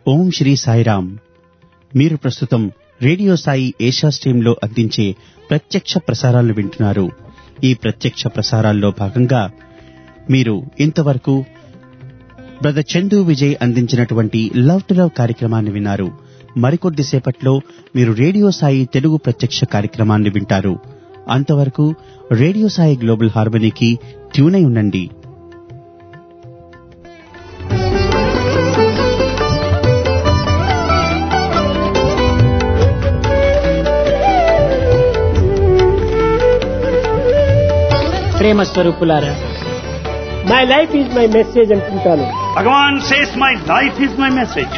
ఓం శ్రీ సాయిరామ్ మీరు ప్రస్తుతం radio Sai Asia స్ట్రీమ్లో అందించే ప్రత్యక్ష ప్రసారాలను వింటున్నారు ఈ ప్రత్యక్ష ప్రసారాల్లో భాగంగా మీరు ఇంతవరకు బ్రదర్ చందు విజయ్ అందించినటువంటి లవ్ టు లవ్ కార్యక్రమాన్ని విన్నారు మరికొద్దిసేపట్లో మీరు రేడియో సాయి తెలుగు ప్రత్యక్ష కార్యక్రమాన్ని వింటారు అంతవరకు రేడియో సాయి గ్లోబల్ హార్మనీకి ట్యూనై ఉండండి ప్రేమ స్వరూపులారా my life is my message అంటుంటాను Bhagavan says, My life is my message.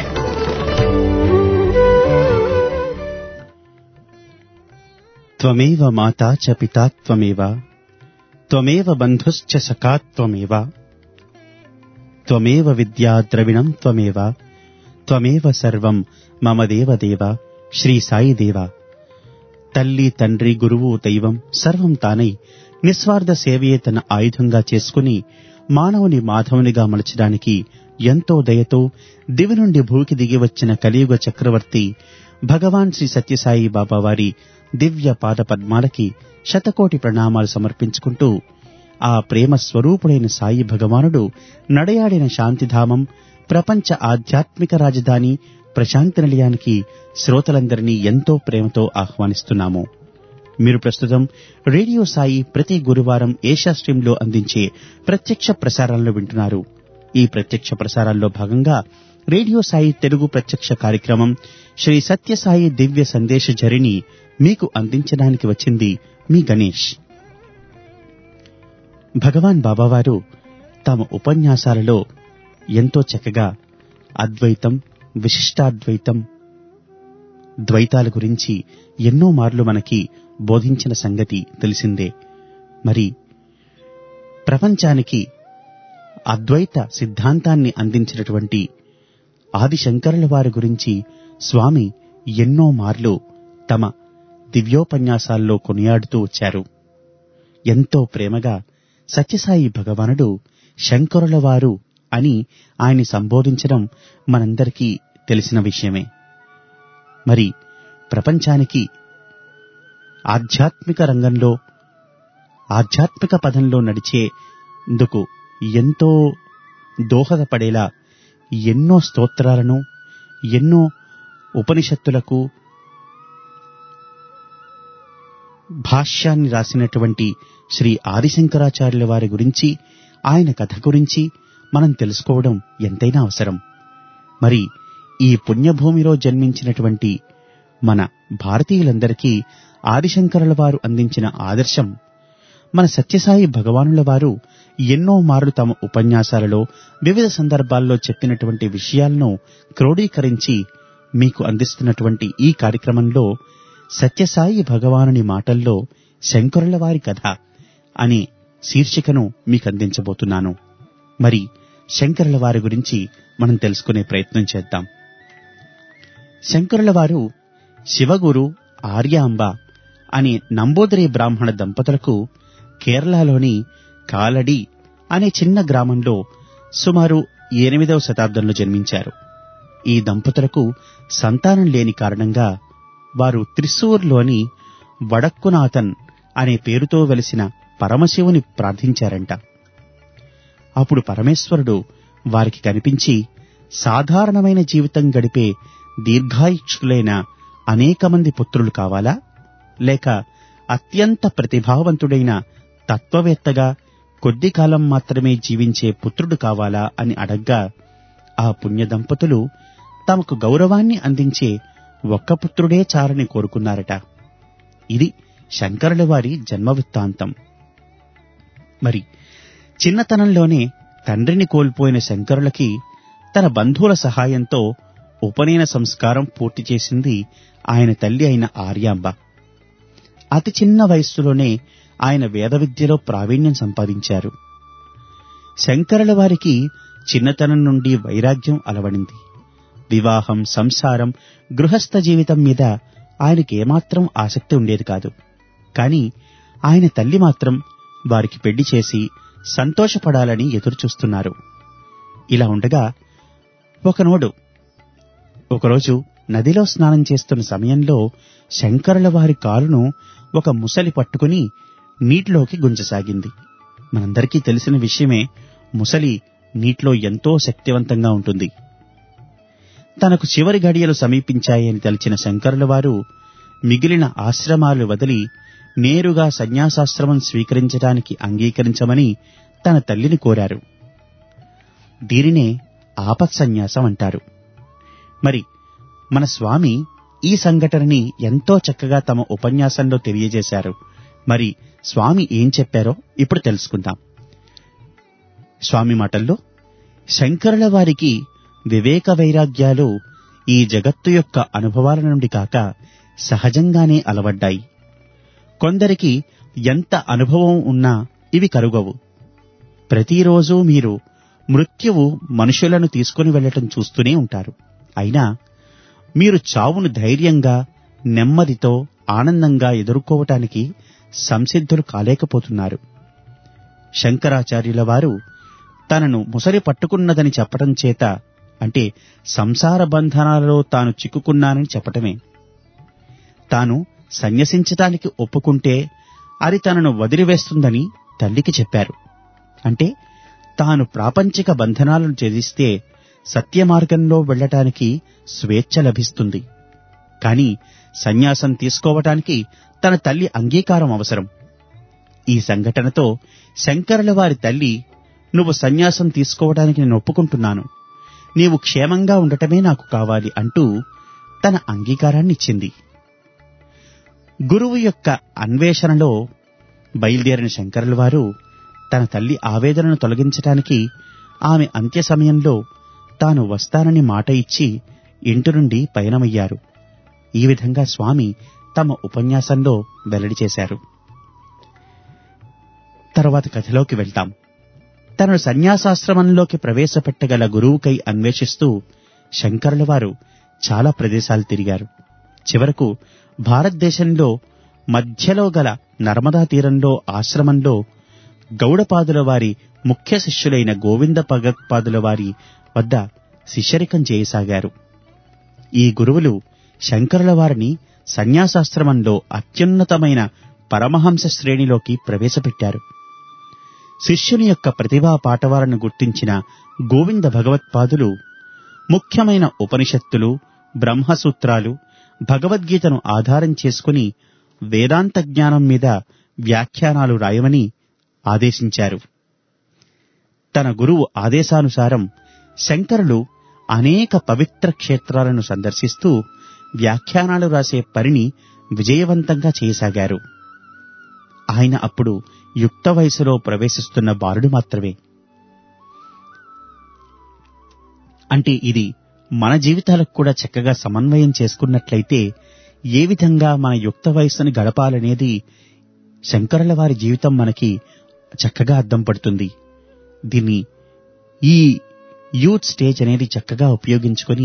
త్వమేవ మాతా చ పితా త్వమేవ త్వమేవ బంధుశ్చ సఖా త్వమేవ త్వమేవ విద్యా ద్రవిణం త్వమేవ త్వమేవ సర్వం మమ దేవదేవ శ్రీ సాయి దేవ తల్లి తండ్రి గురువు దైవం సర్వం తానై నిస్వార్థ సేవయే తన ఆయుధంగా చేసుకుని మానవుని మాధవునిగా మలచడానికి ఎంతో దయతో దివి నుండి భూకి దిగి వచ్చిన కలియుగ చక్రవర్తి భగవాన్ శ్రీ సత్యసాయి బాబా వారి దివ్య పాద పద్మాలకి శతకోటి ప్రణామాలు సమర్పించుకుంటూ ఆ ప్రేమ స్వరూపుడైన సాయి భగవానుడు నడయాడిన శాంతిధామం ప్రపంచ ఆధ్యాత్మిక రాజధాని ప్రశాంతి నిలయానికి శ్రోతలందరినీ ఎంతో ప్రేమతో ఆహ్వానిస్తున్నాము మీరు ప్రస్తుతం రేడియో సాయి ప్రతి గురువారం ఏషియా స్ట్రీమ్లో అందించే ప్రత్యక్ష ప్రసారాలను వింటున్నారు ఈ ప్రత్యక్ష ప్రసారాల్లో భాగంగా రేడియో సాయి తెలుగు ప్రత్యక్ష కార్యక్రమం శ్రీ సత్యసాయి దివ్య సందేశ జరిని మీకు అందించడానికి వచ్చింది మీ గణేష్ భగవాన్ బాబావారు తమ ఉపన్యాసాలలో ఎంతో చక్కగా అద్వైతం విశిష్టాద్వైతం ద్వైతాల గురించి ఎన్నో మార్లు మనకి బోధించిన సంగతి తెలిసిందే మరి ప్రపంచానికి అద్వైత సిద్ధాంతాన్ని అందించినటువంటి ఆదిశంకరుల వారి గురించి స్వామి ఎన్నో మార్లు తమ దివ్యోపన్యాసాల్లో కొనియాడుతూ వచ్చారు ఎంతో ప్రేమగా సత్యసాయి భగవానుడు శంకరుల వారు అని ఆయన్ని సంబోధించడం మనందరికీ తెలిసిన విషయమే మరి ప్రపంచానికి ఆధ్యాత్మిక రంగంలో ఆధ్యాత్మిక పదంలో నడిచేందుకు ఎంతో దోహదపడేలా ఎన్నో స్తోత్రాలను ఎన్నో ఉపనిషత్తులకు భాష్యాన్ని రాసినటువంటి శ్రీ ఆదిశంకరాచార్యుల వారి గురించి ఆయన కథ గురించి మనం తెలుసుకోవడం ఎంతైనా అవసరం మరి ఈ పుణ్యభూమిలో జన్మించినటువంటి మన భారతీయులందరికీ ఆదిశంకరుల వారు అందించిన ఆదర్శం మన సత్యసాయి భగవానుల వారు ఎన్నో మార్లు తమ ఉపన్యాసాలలో వివిధ సందర్భాల్లో చెప్పినటువంటి విషయాలను క్రోడీకరించి మీకు అందిస్తున్నటువంటి ఈ కార్యక్రమంలో సత్యసాయి భగవానుని మాటల్లో శంకరుల వారి కథ అనే శీర్షికను మీకు అందించబోతున్నాను మరి శంకరుల వారి గురించి మనం తెలుసుకునే ప్రయత్నం చేద్దాం శంకరుల వారు శివగురు ఆర్యాంబ అనే నంబోదరి బ్రాహ్మణ దంపతులకు కేరళలోని కాలడి అనే చిన్న గ్రామంలో సుమారు ఎనిమిదవ శతాబ్దంలో జన్మించారు ఈ దంపతులకు సంతానం లేని కారణంగా వారు త్రిశూర్లోని వడక్కునాథన్ అనే పేరుతో వెలిసిన పరమశివుని ప్రార్థించారంట అప్పుడు పరమేశ్వరుడు వారికి కనిపించి సాధారణమైన జీవితం గడిపే దీర్ఘాయుష్కులైన అనేక మంది పుత్రులు కావాలా లేక అత్యంత ప్రతిభావంతుడైన తత్వవేత్తగా కొద్ది కాలం మాత్రమే జీవించే పుత్రుడు కావాలా అని అడగ్గా ఆ పుణ్య దంపతులు తమకు గౌరవాన్ని అందించే ఒక్క పుత్రుడే చాలని కోరుకున్నారట ఇది శంకరుల వారి జన్మ వృత్తాంతం మరి చిన్నతనంలోనే తండ్రిని కోల్పోయిన శంకరులకి తన బంధువుల సహాయంతో ఉపనయన సంస్కారం పూర్తి చేసింది ఆయన తల్లి అయిన ఆర్యాంబ అతి చిన్న వయస్సులోనే ఆయన వేద విద్యలో ప్రావీణ్యం సంపాదించారు శంకరుల వారికి చిన్నతనం నుండి వైరాగ్యం అలవడింది వివాహం సంసారం గృహస్థ జీవితం మీద ఆయనకి ఏమాత్రం ఆసక్తి ఉండేది కాదు కాని ఆయన తల్లి మాత్రం వారికి పెళ్లి చేసి సంతోషపడాలని ఎదురుచూస్తున్నారు ఇలా ఉండగా ఒకనోడు ఒకరోజు నదిలో స్నానం చేస్తున్న సమయంలో శంకరుల వారి కాలును ఒక ముసలి పట్టుకుని నీటిలోకి గుంజసాగింది మనందరికీ తెలిసిన విషయమే ముసలి నీటిలో ఎంతో శక్తివంతంగా ఉంటుంది తనకు చివరి గడియలు సమీపించాయని తలిచిన శంకరుల వారు మిగిలిన ఆశ్రమాలు వదిలి నేరుగా సన్యాసాశ్రమం స్వీకరించడానికి అంగీకరించమని తన తల్లిని కోరారు దీనినే ఆపత్ సన్యాసం అంటారు మరి మన స్వామి ఈ సంఘటనని ఎంతో చక్కగా తమ ఉపన్యాసంలో తెలియజేశారు మరి స్వామి ఏం చెప్పారో ఇప్పుడు తెలుసుకుందాం స్వామి మాటల్లో శంకరుల వారికి వివేక వైరాగ్యాలు ఈ జగత్తు యొక్క అనుభవాల నుండి కాక సహజంగానే అలవడ్డాయి కొందరికి ఎంత అనుభవం ఉన్నా ఇవి కరుగవు ప్రతిరోజు మీరు మృత్యువు మనుషులను తీసుకుని వెళ్లటం చూస్తూనే ఉంటారు అయినా మీరు చావును ధైర్యంగా నెమ్మదితో ఆనందంగా ఎదుర్కోవటానికి సంసిద్ధులు కాలేకపోతున్నారు శంకరాచార్యుల వారు తనను ముసలి పట్టుకున్నదని చెప్పటం చేత అంటే సంసార బంధనాలలో తాను చిక్కుకున్నానని చెప్పటమే తాను సన్యసించటానికి ఒప్పుకుంటే అది తనను వదిలివేస్తుందని తల్లికి చెప్పారు అంటే తాను ప్రాపంచిక బంధనాలను ఛేదిస్తే సత్యమార్గంలో వెళ్లటానికి స్వేచ్ఛ లభిస్తుంది కాని సన్యాసం తీసుకోవటానికి తన తల్లి అంగీకారం అవసరం ఈ సంఘటనతో శంకరుల వారి తల్లి నువ్వు సన్యాసం తీసుకోవడానికి నేను ఒప్పుకుంటున్నాను నీవు క్షేమంగా ఉండటమే నాకు కావాలి అంటూ తన అంగీకారాన్నిచ్చింది గురువు యొక్క అన్వేషణలో బయలుదేరిన శంకరుల వారు తన తల్లి ఆవేదనను తొలగించటానికి ఆమె అంత్య సమయంలో తాను వస్తానని మాట ఇచ్చి ఇంటి నుండి పయనమయ్యారు ఈ విధంగా స్వామి తమ ఉపన్యాసంలో వెల్లడి చేశారు తర్వాత కథలోకి వెళ్తాం తనను సన్యాసాశ్రమంలోకి ప్రవేశపెట్టగల గురువుకై అన్వేషిస్తూ శంకరుల వారు చాలా ప్రదేశాలు తిరిగారు చివరకు భారతదేశంలో మధ్యలో గల నర్మదా తీరంలో ఆశ్రమంలో గౌడపాదుల వారి ముఖ్య శిష్యులైన గోవింద భగత్పాదుల వారి వద్ద శిష్యరికం చేయసాగారు ఈ గురువులు శంకరుల వారిని సన్యాసాశ్రమంలో అత్యున్నతమైన పరమహంస శ్రేణిలోకి ప్రవేశపెట్టారు శిష్యుని యొక్క ప్రతిభా పాటవాలను గుర్తించిన గోవింద భగవత్పాదులు ముఖ్యమైన ఉపనిషత్తులు బ్రహ్మసూత్రాలు భగవద్గీతను ఆధారం చేసుకుని వేదాంత జ్ఞానం మీద వ్యాఖ్యానాలు రాయమని ఆదేశించారు తన గురువు ఆదేశానుసారం శంకరులు అనేక పవిత్ర క్షేత్రాలను సందర్శిస్తూ వ్యాఖ్యానాలు రాసే పనిని విజయవంతంగా చేయసాగారు ఆయన అప్పుడు యుక్త వయసులో ప్రవేశిస్తున్న బాలుడు మాత్రమే అంటే ఇది మన జీవితాలకు కూడా చక్కగా సమన్వయం చేసుకున్నట్లయితే ఏ విధంగా మన యుక్త వయస్సును గడపాలనేది శంకరుల వారి జీవితం మనకి చక్కగా అద్దం పడుతుంది దీన్ని ఈ యూత్ స్టేజ్ అనేది చక్కగా ఉపయోగించుకొని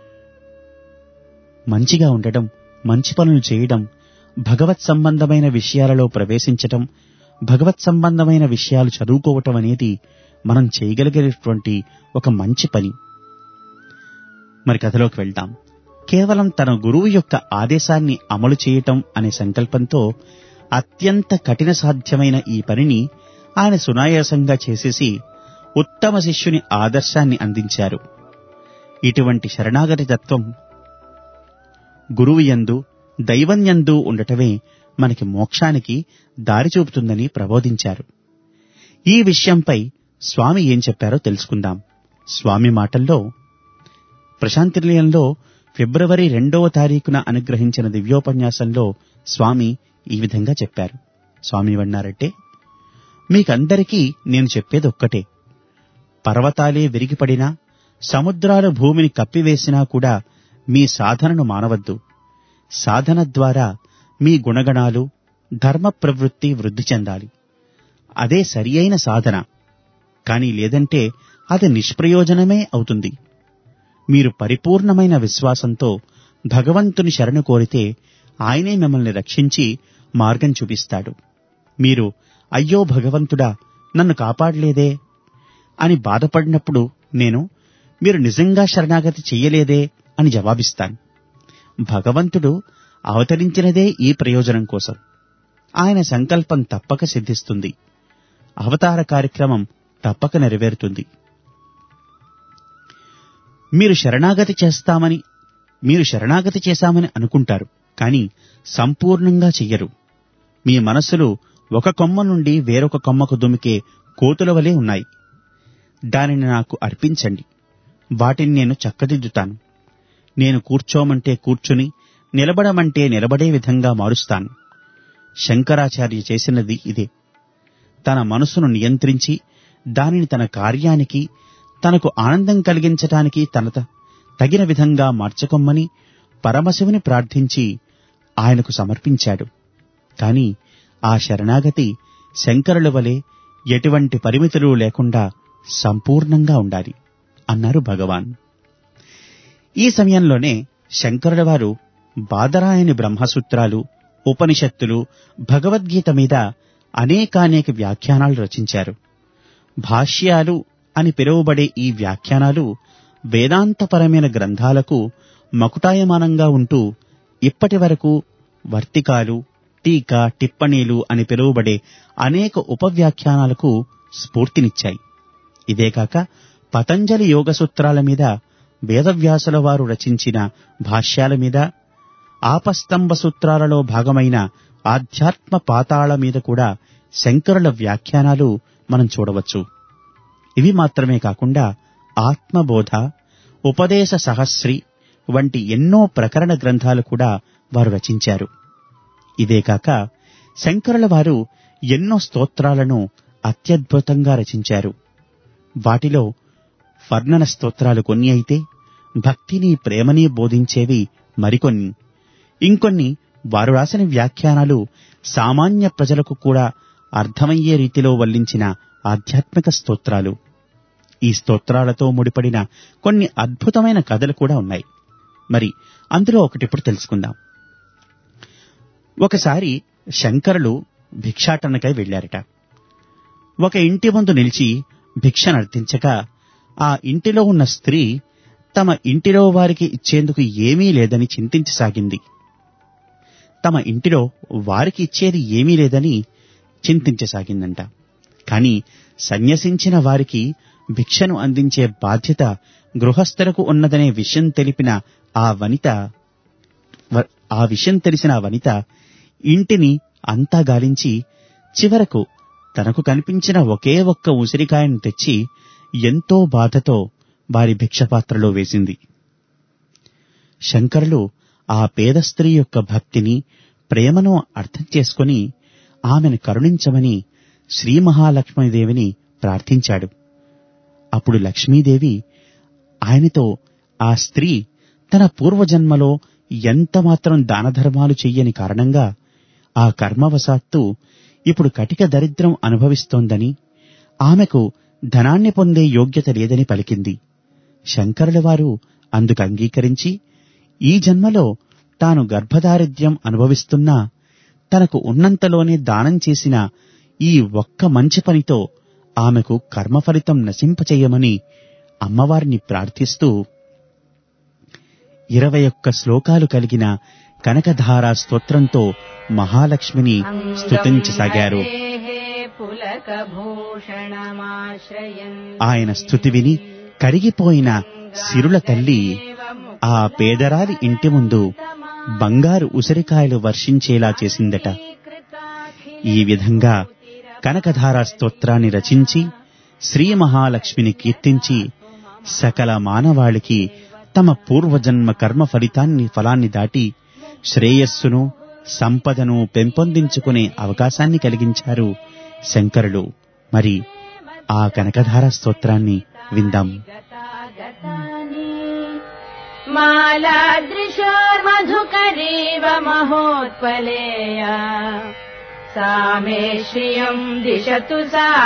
మంచిగా ఉండటం మంచి పనులు చేయడం భగవత్ సంబంధమైన విషయాలలో ప్రవేశించటం భగవత్ సంబంధమైన విషయాలు చదువుకోవటం అనేది మనం చేయగలిగేటువంటి ఒక మంచి పని మరి కథలోకి వెళ్దాం కేవలం తన గురువు యొక్క ఆదేశాన్ని అమలు చేయటం అనే సంకల్పంతో అత్యంత కఠిన సాధ్యమైన ఈ పనిని ఆయన సునాయాసంగా చేసేసి ఉత్తమ శిష్యుని ఆదర్శాన్ని అందించారు ఇటువంటి శరణాగతి తత్వం గురువు యందు దైవం యందు ఉండటమే మనకి మోక్షానికి దారి చూపుతుందని ప్రబోధించారు ఈ విషయంపై స్వామి ఏం చెప్పారో తెలుసుకుందాం స్వామి మాటల్లో ప్రశాంతి నిలయంలో ఫిబ్రవరి రెండవ తారీఖున అనుగ్రహించిన దివ్యోపన్యాసంలో స్వామి ఈ విధంగా చెప్పారు స్వామి అన్నారంటే మీకందరికీ నేను చెప్పేది ఒక్కటే పర్వతాలే విరిగిపడినా సముద్రాలు భూమిని కప్పివేసినా కూడా మీ సాధనను మానవద్దు సాధన ద్వారా మీ గుణగణాలు ధర్మ ప్రవృత్తి వృద్ధి చెందాలి అదే సరియైన సాధన కాని లేదంటే అది నిష్ప్రయోజనమే అవుతుంది మీరు పరిపూర్ణమైన విశ్వాసంతో భగవంతుని శరణు కోరితే ఆయనే మిమ్మల్ని రక్షించి మార్గం చూపిస్తాడు మీరు అయ్యో భగవంతుడా నన్ను కాపాడలేదే అని బాధపడినప్పుడు నేను మీరు నిజంగా శరణాగతి చెయ్యలేదే అని జవాబిస్తాను భగవంతుడు అవతరించినదే ఈ ప్రయోజనం కోసం ఆయన సంకల్పం తప్పక సిద్ధిస్తుంది అవతార కార్యక్రమం తప్పక నెరవేరుతుంది మీరు శరణాగతి చేస్తామని మీరు శరణాగతి చేశామని అనుకుంటారు కానీ సంపూర్ణంగా చెయ్యరు మీ మనస్సులు ఒక కొమ్మ నుండి వేరొక కొమ్మకు దుమికే కోతుల వలె ఉన్నాయి దానిని నాకు అర్పించండి వాటిని నేను చక్కదిద్దుతాను నేను కూర్చోమంటే కూర్చుని నిలబడమంటే నిలబడే విధంగా మారుస్తాను శంకరాచార్య చేసినది ఇదే తన మనసును నియంత్రించి దానిని తన కార్యానికి తనకు ఆనందం కలిగించటానికి తన త- తగిన విధంగా మార్చుకొమ్మని పరమశివుని ప్రార్థించి ఆయనకు సమర్పించాడు కాని ఆ శరణాగతి శంకరుల వలె ఎటువంటి పరిమితులు లేకుండా సంపూర్ణంగా ఉండాలి అన్నారు భగవాన్ ఈ సమయంలోనే శంకరుల వారు బాదరాయని బ్రహ్మసూత్రాలు ఉపనిషత్తులు భగవద్గీత మీద అనేకానేక వ్యాఖ్యానాలు రచించారు భాష్యాలు అని పిలువబడే ఈ వ్యాఖ్యానాలు వేదాంతపరమైన గ్రంథాలకు మకుటాయమానంగా ఉంటూ ఇప్పటి వరకు వర్తికాలు టీకా టిప్పణీలు అని పిలువబడే అనేక ఉపవ్యాఖ్యానాలకు స్ఫూర్తినిచ్చాయి ఇదేకాక పతంజలి యోగ సూత్రాల మీద వేదవ్యాసుల వారు రచించిన భాష్యాల మీద ఆపస్తంభ సూత్రాలలో భాగమైన ఆధ్యాత్మ పాతాళ మీద కూడా శంకరుల వ్యాఖ్యానాలు మనం చూడవచ్చు ఇవి మాత్రమే కాకుండా ఆత్మబోధ ఉపదేశ సహస్రి వంటి ఎన్నో ప్రకరణ గ్రంథాలు కూడా వారు రచించారు ఇదే కాక శంకరుల వారు ఎన్నో స్తోత్రాలను అత్యద్భుతంగా రచించారు వాటిలో వర్ణన స్తోత్రాలు కొన్ని అయితే భక్తిని ప్రేమని బోధించేవి మరికొన్ని ఇంకొన్ని వారు రాసిన వ్యాఖ్యానాలు సామాన్య ప్రజలకు కూడా అర్థమయ్యే రీతిలో వల్లించిన ఆధ్యాత్మిక స్తోత్రాలు ఈ స్తోత్రాలతో ముడిపడిన కొన్ని అద్భుతమైన కథలు కూడా ఉన్నాయి మరి అందులో ఒకటిప్పుడు తెలుసుకుందాం ఒకసారి శంకరులు భిక్షాటనకై వెళ్లారట ఒక ఇంటి ముందు నిలిచి భిక్ష నర్తించక ఆ ఇంటిలో ఉన్న స్త్రీ తమ ఇంటిలో వారికి ఇచ్చేందుకు ఏమీ లేదని చింతించసాగింది తమ ఇంటిలో వారికి ఇచ్చేది ఏమీ లేదని చింతించసాగిందంట కాని సన్యసించిన వారికి భిక్షను అందించే బాధ్యత గృహస్థులకు ఉన్నదనే విషయం తెలిపిన ఆ వనిత వ- ఆ విషయం తెలిసిన ఆ వనిత ఇంటిని అంతా గాలించి చివరకు తనకు కనిపించిన ఒకే ఒక్క ఉసిరికాయను తెచ్చి ఎంతో బాధతో వారి భిక్షపాత్రలో వేసింది శంకరులు ఆ పేద స్త్రీ యొక్క భక్తిని ప్రేమను అర్థం చేసుకుని ఆమెను కరుణించమని శ్రీ మహాలక్ష్మీదేవిని ప్రార్థించాడు అప్పుడు లక్ష్మీదేవి ఆయనతో ఆ స్త్రీ తన పూర్వజన్మలో ఎంత మాత్రం దానధర్మాలు చెయ్యని కారణంగా ఆ కర్మవశాత్తు ఇప్పుడు కటిక దరిద్రం అనుభవిస్తోందని ఆమెకు ధనాన్ని పొందే యోగ్యత లేదని పలికింది శంకరుల వారు అందుకు అంగీకరించి ఈ జన్మలో తాను గర్భదారిద్ర్యం అనుభవిస్తున్నా తనకు ఉన్నంతలోనే దానం చేసిన ఈ ఒక్క మంచి పనితో ఆమెకు కర్మఫలితం నశింపచేయమని అమ్మవారిని ప్రార్థిస్తూ ఇరవై ఒక్క శ్లోకాలు కలిగిన కనకధారా స్తోత్రంతో మహాలక్ష్మిని స్తుతించసాగారు ఆయన స్తుతి విని కరిగిపోయిన సిరుల తల్లి ఆ పేదరాలి ఇంటి ముందు బంగారు ఉసిరికాయలు వర్షించేలా చేసిందట ఈ విధంగా కనకధారా స్తోత్రాన్ని రచించి శ్రీ మహాలక్ష్మిని కీర్తించి సకల మానవాళికి తమ పూర్వజన్మ కర్మ ఫలితాన్ని ఫలాన్ని దాటి శ్రేయస్సును సంపదను పెంపొందించుకునే అవకాశాన్ని కలిగించారు శంకరులు మరి ఆ కనకధార స్తోత్రాన్ని విందాం मालादृशोर्मधुकरीव महोत्पलेया सा मे श्रियम् दिशतु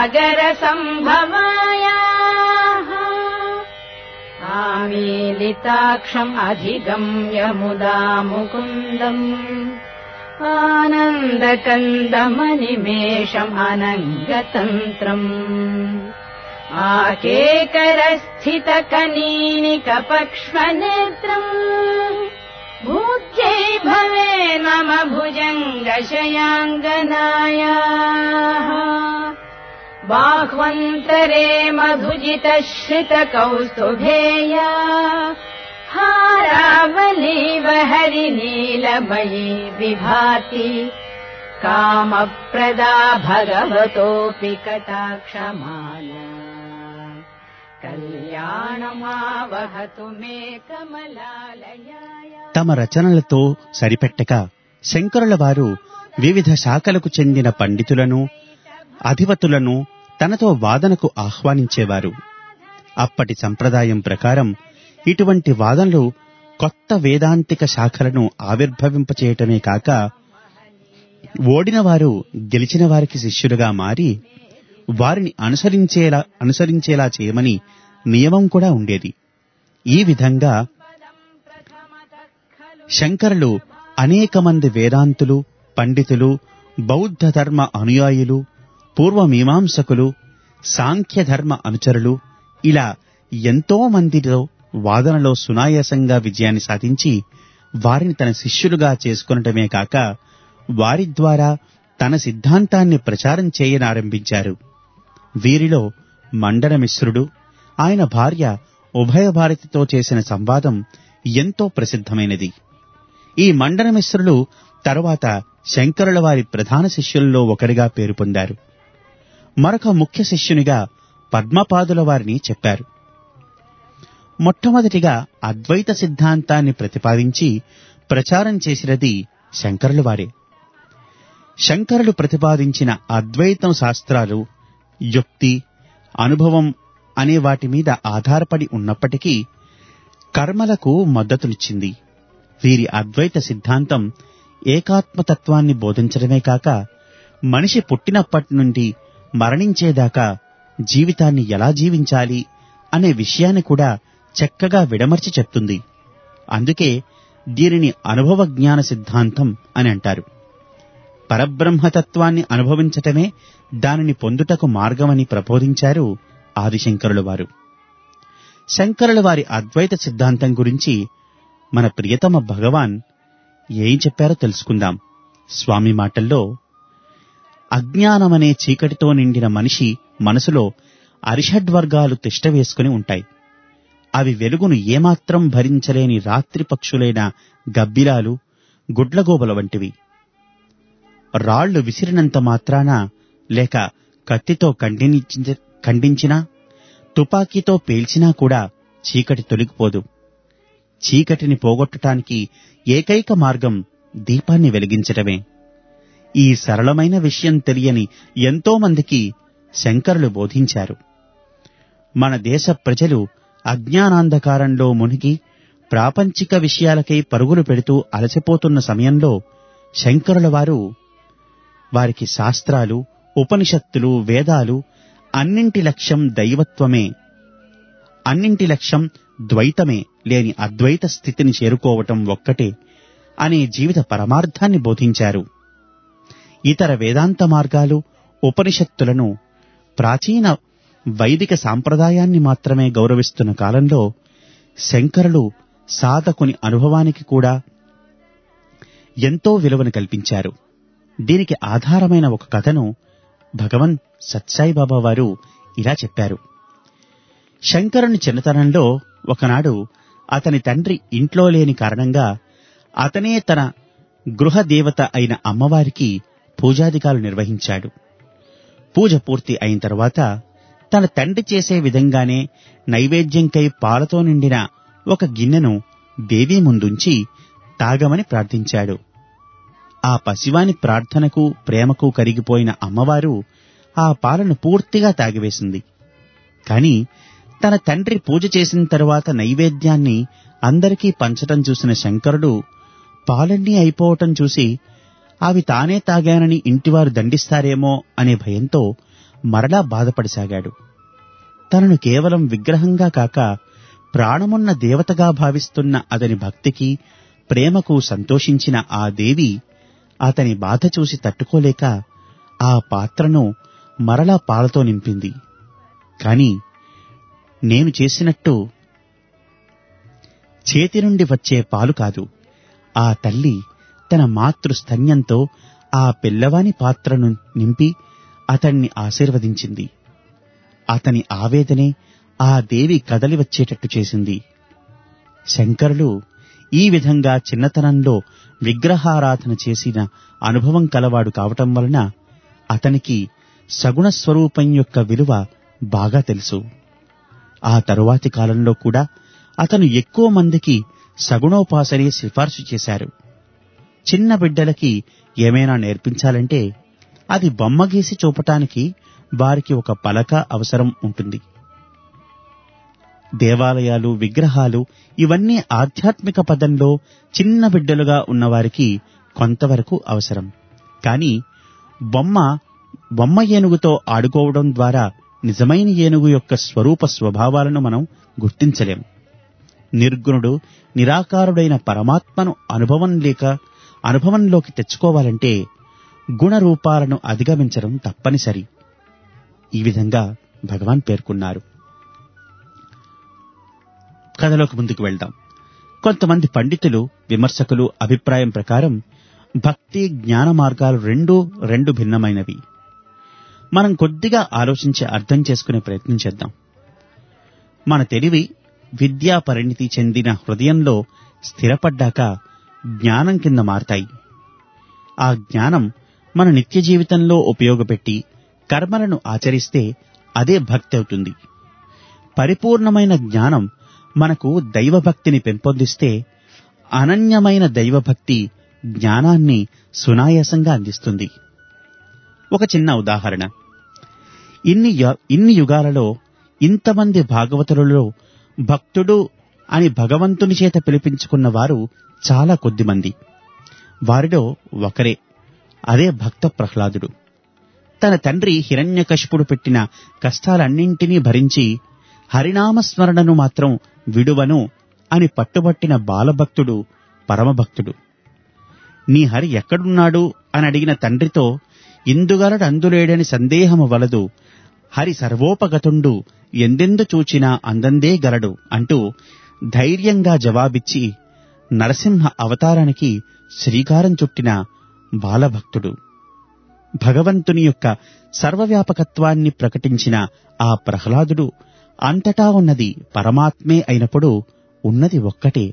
सागरसम्भवायाः आमीलिताक्षम् अधिगम्य मुदा मुकुन्दम् आनन्दकन्दमनिमेषम् अनङ्गतन्त्रम् आकेकरस्थितकनीनिकपक्ष्मनेत्रम् विषयाङ्गनायाः बाह्वन्तरे मधुजितश्रितकौस्तुभेया हारावलीव हरिनीलमयी विभाति कामप्रदा भगवतोऽपि कटाक्षमाला कल्याणमावहतु मे कमलालयाय తమ రచనలతో సరిపెట్టక శంకరుల వారు వివిధ శాఖలకు చెందిన పండితులను అధిపతులను తనతో వాదనకు ఆహ్వానించేవారు అప్పటి సంప్రదాయం ప్రకారం ఇటువంటి వాదనలు కొత్త వేదాంతిక శాఖలను ఆవిర్భవింపచేయటమే కాక ఓడిన వారు గెలిచిన వారికి శిష్యులుగా మారి వారిని అనుసరించేలా అనుసరించేలా చేయమని నియమం కూడా ఉండేది ఈ విధంగా శంకరులు అనేక మంది వేదాంతులు పండితులు బౌద్ధ ధర్మ అనుయాయులు పూర్వమీమాంసకులు సాంఖ్య ధర్మ అనుచరులు ఇలా ఎంతో మందితో వాదనలో సునాయాసంగా విజయాన్ని సాధించి వారిని తన శిష్యులుగా చేసుకొనటమే కాక వారి ద్వారా తన సిద్ధాంతాన్ని ప్రచారం చేయనారంభించారు వీరిలో మండన మిశ్రుడు ఆయన భార్య ఉభయ భారతితో చేసిన సంవాదం ఎంతో ప్రసిద్ధమైనది ఈ మండన మిశ్రులు తరువాత శంకరుల వారి ప్రధాన శిష్యుల్లో ఒకరిగా పేరు పొందారు మరొక ముఖ్య శిష్యునిగా పద్మపాదుల వారిని చెప్పారు మొట్టమొదటిగా అద్వైత సిద్ధాంతాన్ని ప్రతిపాదించి ప్రచారం చేసినది శంకరుల వారే శంకరులు ప్రతిపాదించిన అద్వైతం శాస్త్రాలు యుక్తి అనుభవం అనే వాటి మీద ఆధారపడి ఉన్నప్పటికీ కర్మలకు మద్దతునిచ్చింది వీరి అద్వైత సిద్ధాంతం ఏకాత్మతత్వాన్ని బోధించడమే కాక మనిషి పుట్టినప్పటి నుండి మరణించేదాకా జీవితాన్ని ఎలా జీవించాలి అనే విషయాన్ని కూడా చక్కగా విడమర్చి చెప్తుంది అందుకే దీనిని అనుభవ జ్ఞాన సిద్ధాంతం అని అంటారు పరబ్రహ్మతత్వాన్ని అనుభవించటమే దానిని పొందుటకు మార్గమని ప్రబోధించారు ఆదిశంకరుల వారు శంకరుల వారి అద్వైత సిద్ధాంతం గురించి మన ప్రియతమ భగవాన్ ఏం చెప్పారో తెలుసుకుందాం స్వామి మాటల్లో అజ్ఞానమనే చీకటితో నిండిన మనిషి మనసులో అరిషడ్వర్గాలు తిష్టవేసుకుని ఉంటాయి అవి వెలుగును ఏమాత్రం భరించలేని రాత్రి పక్షులైన గబ్బిలాలు గుడ్లగోబల వంటివి రాళ్లు విసిరినంత మాత్రాన లేక కత్తితో ఖండించ ఖండించినా తుపాకీతో పేల్చినా కూడా చీకటి తొలగిపోదు చీకటిని పోగొట్టటానికి ఏకైక మార్గం దీపాన్ని వెలిగించటమే ఈ సరళమైన విషయం తెలియని ఎంతో మందికి శంకరులు బోధించారు మన దేశ ప్రజలు అజ్ఞానాంధకారంలో మునిగి ప్రాపంచిక విషయాలకై పరుగులు పెడుతూ అలసిపోతున్న సమయంలో శంకరుల వారు వారికి శాస్త్రాలు ఉపనిషత్తులు వేదాలు అన్నింటి లక్ష్యం దైవత్వమే అన్నింటి లక్ష్యం ద్వైతమే లేని అద్వైత స్థితిని చేరుకోవటం ఒక్కటే అనే జీవిత పరమార్థాన్ని బోధించారు ఇతర వేదాంత మార్గాలు ఉపనిషత్తులను ప్రాచీన వైదిక సాంప్రదాయాన్ని మాత్రమే గౌరవిస్తున్న కాలంలో శంకరులు సాధకుని అనుభవానికి కూడా ఎంతో విలువను కల్పించారు దీనికి ఆధారమైన ఒక కథను భగవన్ సత్సాయిబాబా వారు ఇలా చెప్పారు శంకరుని చిన్నతనంలో ఒకనాడు అతని తండ్రి ఇంట్లో లేని కారణంగా అతనే తన గృహ దేవత అయిన అమ్మవారికి పూజాధికాలు నిర్వహించాడు పూజ పూర్తి అయిన తర్వాత తన తండ్రి చేసే విధంగానే నైవేద్యంకై పాలతో నిండిన ఒక గిన్నెను దేవీ ముందుంచి తాగమని ప్రార్థించాడు ఆ పసివాని ప్రార్థనకు ప్రేమకు కరిగిపోయిన అమ్మవారు ఆ పాలను పూర్తిగా తాగివేసింది కాని తన తండ్రి పూజ చేసిన తరువాత నైవేద్యాన్ని అందరికీ పంచటం చూసిన శంకరుడు పాలన్నీ అయిపోవటం చూసి అవి తానే తాగానని ఇంటివారు దండిస్తారేమో అనే భయంతో మరలా బాధపడసాగాడు తనను కేవలం విగ్రహంగా కాక ప్రాణమున్న దేవతగా భావిస్తున్న అతని భక్తికి ప్రేమకు సంతోషించిన ఆ దేవి అతని బాధ చూసి తట్టుకోలేక ఆ పాత్రను మరలా పాలతో నింపింది కాని నేను చేసినట్టు చేతి నుండి వచ్చే పాలు కాదు ఆ తల్లి తన మాతృ స్తన్యంతో ఆ పిల్లవాని పాత్రను నింపి అతన్ని ఆశీర్వదించింది అతని ఆవేదనే ఆ దేవి కదలి వచ్చేటట్టు చేసింది శంకరులు ఈ విధంగా చిన్నతనంలో విగ్రహారాధన చేసిన అనుభవం కలవాడు కావటం వలన అతనికి సగుణ స్వరూపం యొక్క విలువ బాగా తెలుసు ఆ తరువాతి కాలంలో కూడా అతను ఎక్కువ మందికి సగుణోపాసనే సిఫార్సు చేశారు చిన్న బిడ్డలకి ఏమైనా నేర్పించాలంటే అది బొమ్మ గీసి చూపటానికి వారికి ఒక పలక అవసరం ఉంటుంది దేవాలయాలు విగ్రహాలు ఇవన్నీ ఆధ్యాత్మిక పదంలో చిన్న బిడ్డలుగా ఉన్నవారికి కొంతవరకు అవసరం కానీ బొమ్మ బొమ్మ ఏనుగుతో ఆడుకోవడం ద్వారా నిజమైన ఏనుగు యొక్క స్వరూప స్వభావాలను మనం గుర్తించలేం నిర్గుణుడు నిరాకారుడైన పరమాత్మను అనుభవం లేక అనుభవంలోకి తెచ్చుకోవాలంటే గుణరూపాలను అధిగమించడం తప్పనిసరి ఈ విధంగా భగవాన్ పేర్కొన్నారు కథలోకి ముందుకు వెళ్దాం కొంతమంది పండితులు విమర్శకులు అభిప్రాయం ప్రకారం భక్తి జ్ఞాన మార్గాలు రెండు రెండు భిన్నమైనవి మనం కొద్దిగా ఆలోచించి అర్థం చేసుకునే ప్రయత్నం చేద్దాం మన తెలివి విద్యా పరిణితి చెందిన హృదయంలో స్థిరపడ్డాక జ్ఞానం కింద మారతాయి ఆ జ్ఞానం మన నిత్య జీవితంలో ఉపయోగపెట్టి కర్మలను ఆచరిస్తే అదే భక్తి అవుతుంది పరిపూర్ణమైన జ్ఞానం మనకు దైవభక్తిని పెంపొందిస్తే అనన్యమైన దైవభక్తి జ్ఞానాన్ని సునాయాసంగా అందిస్తుంది ఒక చిన్న ఉదాహరణ ఇన్ని యు- ఇన్ని యుగాలలో ఇంతమంది భాగవతులలో భక్తుడు అని భగవంతుని చేత పిలిపించుకున్న వారు చాలా కొద్దిమంది వారిలో ఒకరే అదే భక్త ప్రహ్లాదుడు తన తండ్రి హిరణ్యకశిపుడు పెట్టిన కష్టాలన్నింటినీ భరించి హరినామస్మరణను మాత్రం విడువను అని పట్టుబట్టిన బాలభక్తుడు పరమభక్తుడు నీ హరి ఎక్కడున్నాడు అని అడిగిన తండ్రితో ఇందుగలడు అందులేడని సందేహము వలదు హరి సర్వోపగతుండు ఎందెందు చూచినా అందందే గలడు అంటూ ధైర్యంగా జవాబిచ్చి నరసింహ అవతారానికి శ్రీకారం చుట్టిన బాలభక్తుడు భగవంతుని యొక్క సర్వవ్యాపకత్వాన్ని ప్రకటించిన ఆ ప్రహ్లాదుడు అంతటా ఉన్నది పరమాత్మే అయినప్పుడు ఉన్నది ఒక్కటే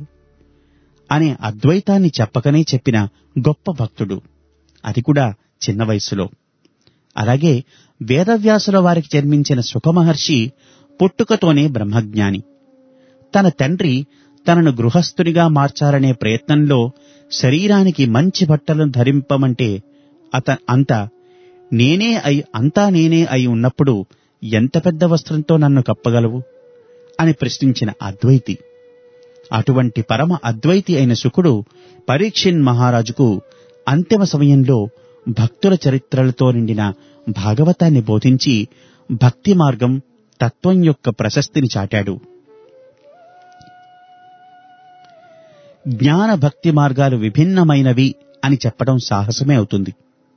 అనే అద్వైతాన్ని చెప్పకనే చెప్పిన గొప్ప భక్తుడు అది కూడా చిన్న వయస్సులో అలాగే వేదవ్యాసుల వారికి జన్మించిన సుఖమహర్షి పుట్టుకతోనే బ్రహ్మజ్ఞాని తన తండ్రి తనను గృహస్థునిగా మార్చాలనే ప్రయత్నంలో శరీరానికి మంచి బట్టలను ధరింపమంటే అత అంత నేనే అయి అంతా నేనే అయి ఉన్నప్పుడు ఎంత పెద్ద వస్త్రంతో నన్ను కప్పగలవు అని ప్రశ్నించిన అద్వైతి అటువంటి పరమ అద్వైతి అయిన శుకుడు పరీక్షిన్ మహారాజుకు అంతిమ సమయంలో భక్తుల చరిత్రలతో నిండిన భాగవతాన్ని బోధించి భక్తి మార్గం తత్వం యొక్క ప్రశస్తిని చాటాడు జ్ఞాన భక్తి మార్గాలు విభిన్నమైనవి అని చెప్పడం సాహసమే అవుతుంది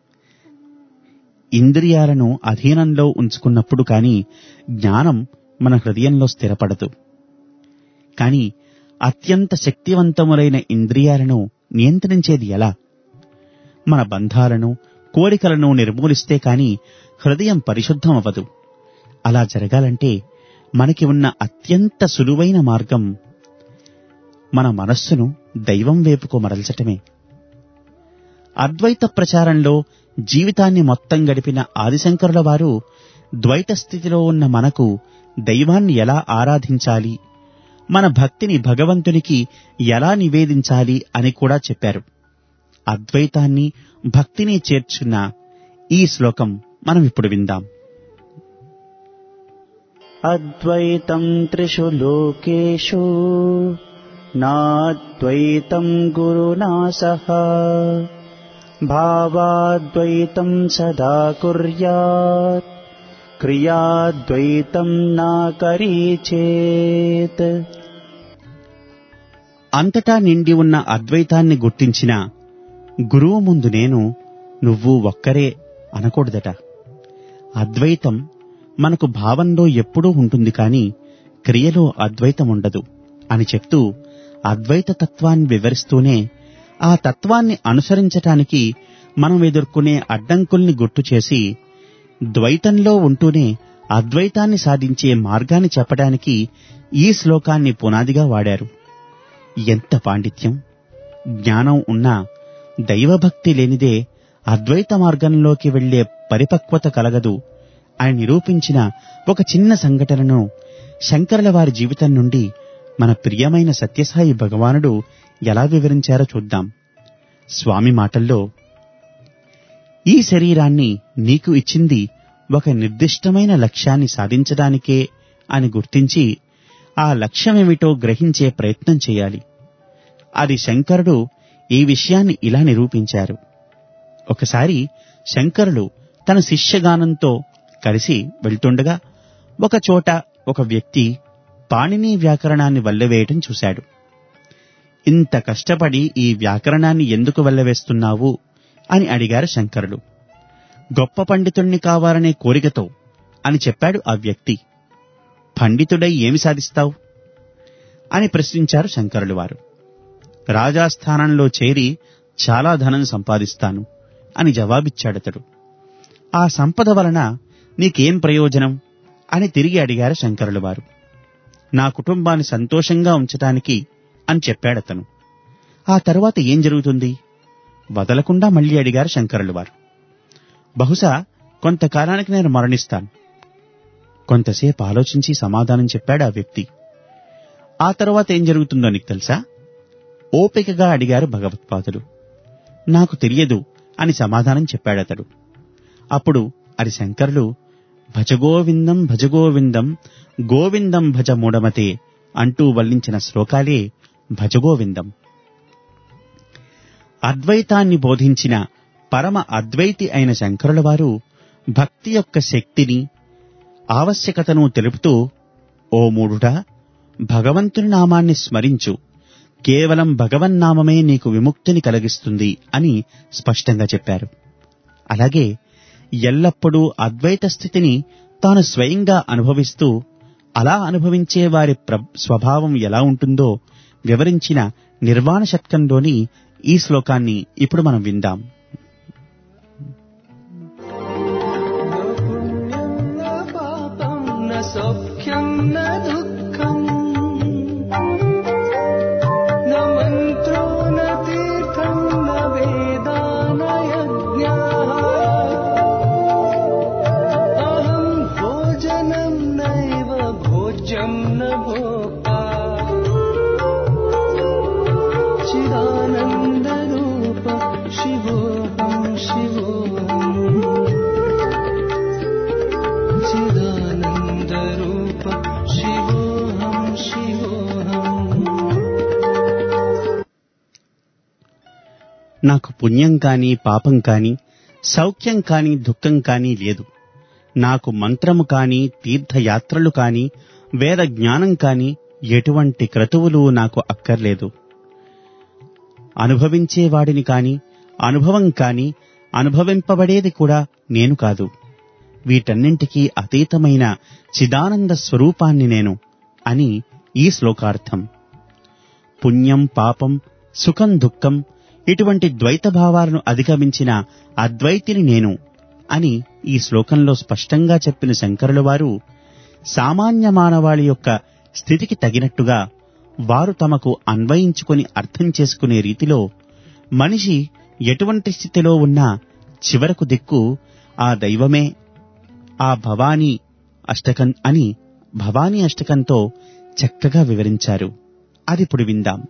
ఇంద్రియాలను అధీనంలో ఉంచుకున్నప్పుడు కాని జ్ఞానం మన హృదయంలో స్థిరపడదు కాని అత్యంత శక్తివంతములైన ఇంద్రియాలను నియంత్రించేది ఎలా మన బంధాలను కోరికలను నిర్మూలిస్తే కాని హృదయం పరిశుద్ధం అవ్వదు అలా జరగాలంటే మనకి ఉన్న అత్యంత సులువైన మార్గం మన మనస్సును దైవం వైపుకు మరల్చటమే అద్వైత ప్రచారంలో జీవితాన్ని మొత్తం గడిపిన ఆదిశంకరుల వారు ద్వైత స్థితిలో ఉన్న మనకు దైవాన్ని ఎలా ఆరాధించాలి మన భక్తిని భగవంతునికి ఎలా నివేదించాలి అని కూడా చెప్పారు అద్వైతాన్ని భక్తిని చేర్చున్న ఈ శ్లోకం మనం ఇప్పుడు విందాం అద్వైతం త్రిషు లోకేషు నాద్వైతం గురునా సహ భావాద్వైతం సదా కుర్యాత్ క్రియాద్వైతం నాకరీచేత్ అంతటా నిండి ఉన్న అద్వైతాన్ని గుర్తించిన గురువు ముందు నేను నువ్వు ఒక్కరే అనకూడదట అద్వైతం మనకు భావంలో ఎప్పుడూ ఉంటుంది కాని క్రియలో అద్వైతం ఉండదు అని చెప్తూ అద్వైత తత్వాన్ని వివరిస్తూనే ఆ తత్వాన్ని అనుసరించటానికి మనం ఎదుర్కొనే అడ్డంకుల్ని గుర్తు చేసి ద్వైతంలో ఉంటూనే అద్వైతాన్ని సాధించే మార్గాన్ని చెప్పడానికి ఈ శ్లోకాన్ని పునాదిగా వాడారు ఎంత పాండిత్యం జ్ఞానం ఉన్నా దైవభక్తి లేనిదే అద్వైత మార్గంలోకి వెళ్లే పరిపక్వత కలగదు అని నిరూపించిన ఒక చిన్న సంఘటనను శంకరుల వారి జీవితం నుండి మన ప్రియమైన సత్యసాయి భగవానుడు ఎలా వివరించారో చూద్దాం స్వామి మాటల్లో ఈ శరీరాన్ని నీకు ఇచ్చింది ఒక నిర్దిష్టమైన లక్ష్యాన్ని సాధించడానికే అని గుర్తించి ఆ లక్ష్యమేమిటో గ్రహించే ప్రయత్నం చేయాలి అది శంకరుడు ఈ విషయాన్ని ఇలా నిరూపించారు ఒకసారి శంకరులు తన శిష్యగానంతో కలిసి వెళ్తుండగా ఒక చోట ఒక వ్యక్తి పాణిని వ్యాకరణాన్ని వల్లవేయటం చూశాడు ఇంత కష్టపడి ఈ వ్యాకరణాన్ని ఎందుకు వల్లవేస్తున్నావు అని అడిగారు శంకరులు గొప్ప పండితుణ్ణి కావాలనే కోరికతో అని చెప్పాడు ఆ వ్యక్తి పండితుడై ఏమి సాధిస్తావు అని ప్రశ్నించారు శంకరులు వారు రాజాస్థానంలో చేరి చాలా ధనం సంపాదిస్తాను అని జవాబిచ్చాడతడు ఆ సంపద వలన నీకేం ప్రయోజనం అని తిరిగి అడిగారు శంకరులు వారు నా కుటుంబాన్ని సంతోషంగా ఉంచటానికి అని చెప్పాడతను ఆ తరువాత ఏం జరుగుతుంది వదలకుండా మళ్ళీ అడిగారు శంకరులు వారు బహుశా కొంతకాలానికి నేను మరణిస్తాను కొంతసేపు ఆలోచించి సమాధానం చెప్పాడు ఆ వ్యక్తి ఆ తరువాత ఏం జరుగుతుందో నీకు తెలుసా ఓపికగా అడిగారు భగవత్పాదులు నాకు తెలియదు అని సమాధానం చెప్పాడతడు అప్పుడు అది శంకరులు భజగోవిందం భజగోవిందం గోవిందం భజ మూఢమతే అంటూ వల్లించిన శ్లోకాలే భజగోవిందం అద్వైతాన్ని బోధించిన పరమ అద్వైతి అయిన శంకరుల వారు భక్తి యొక్క శక్తిని ఆవశ్యకతను తెలుపుతూ ఓ మూఢుడా భగవంతుని నామాన్ని స్మరించు కేవలం భగవన్నామమే నీకు విముక్తిని కలిగిస్తుంది అని స్పష్టంగా చెప్పారు అలాగే ఎల్లప్పుడూ అద్వైత స్థితిని తాను స్వయంగా అనుభవిస్తూ అలా అనుభవించే వారి ప్ర- స్వభావం ఎలా ఉంటుందో వివరించిన నిర్వాణ శతకంలోని ఈ శ్లోకాన్ని ఇప్పుడు మనం విందాం न पापम् न सौख्यम् न दुःखम् न मन्त्रो न तीर्थम् न वेदा न यज्ञाः अहम् भोजनम् नैव भोज्यम् न भोक्ता चिदानन्दरूप शिवोऽहम् शिवोऽहम् चिदानन्दरूप शिवोऽहम् शिवोऽहम् నాకు పుణ్యం కాని పాపం కాని సౌఖ్యం కాని దుఃఖం కాని లేదు నాకు మంత్రము కాని తీర్థయాత్రలు కాని వేద జ్ఞానం కాని ఎటువంటి క్రతువులు నాకు అక్కర్లేదు అనుభవించేవాడిని కాని అనుభవం కాని అనుభవింపబడేది కూడా నేను కాదు వీటన్నింటికీ అతీతమైన చిదానంద స్వరూపాన్ని నేను అని ఈ శ్లోకార్థం పుణ్యం పాపం సుఖం దుఃఖం ఇటువంటి ద్వైత భావాలను అధిగమించిన అద్వైతిని నేను అని ఈ శ్లోకంలో స్పష్టంగా చెప్పిన శంకరుల వారు సామాన్య మానవాళి యొక్క స్థితికి తగినట్టుగా వారు తమకు అన్వయించుకొని అర్థం చేసుకునే రీతిలో మనిషి ఎటువంటి స్థితిలో ఉన్నా చివరకు దిక్కు ఆ దైవమే ఆ భవానీ అష్టకం అని భవానీ అష్టకంతో చక్కగా వివరించారు అది ఇప్పుడు విందాం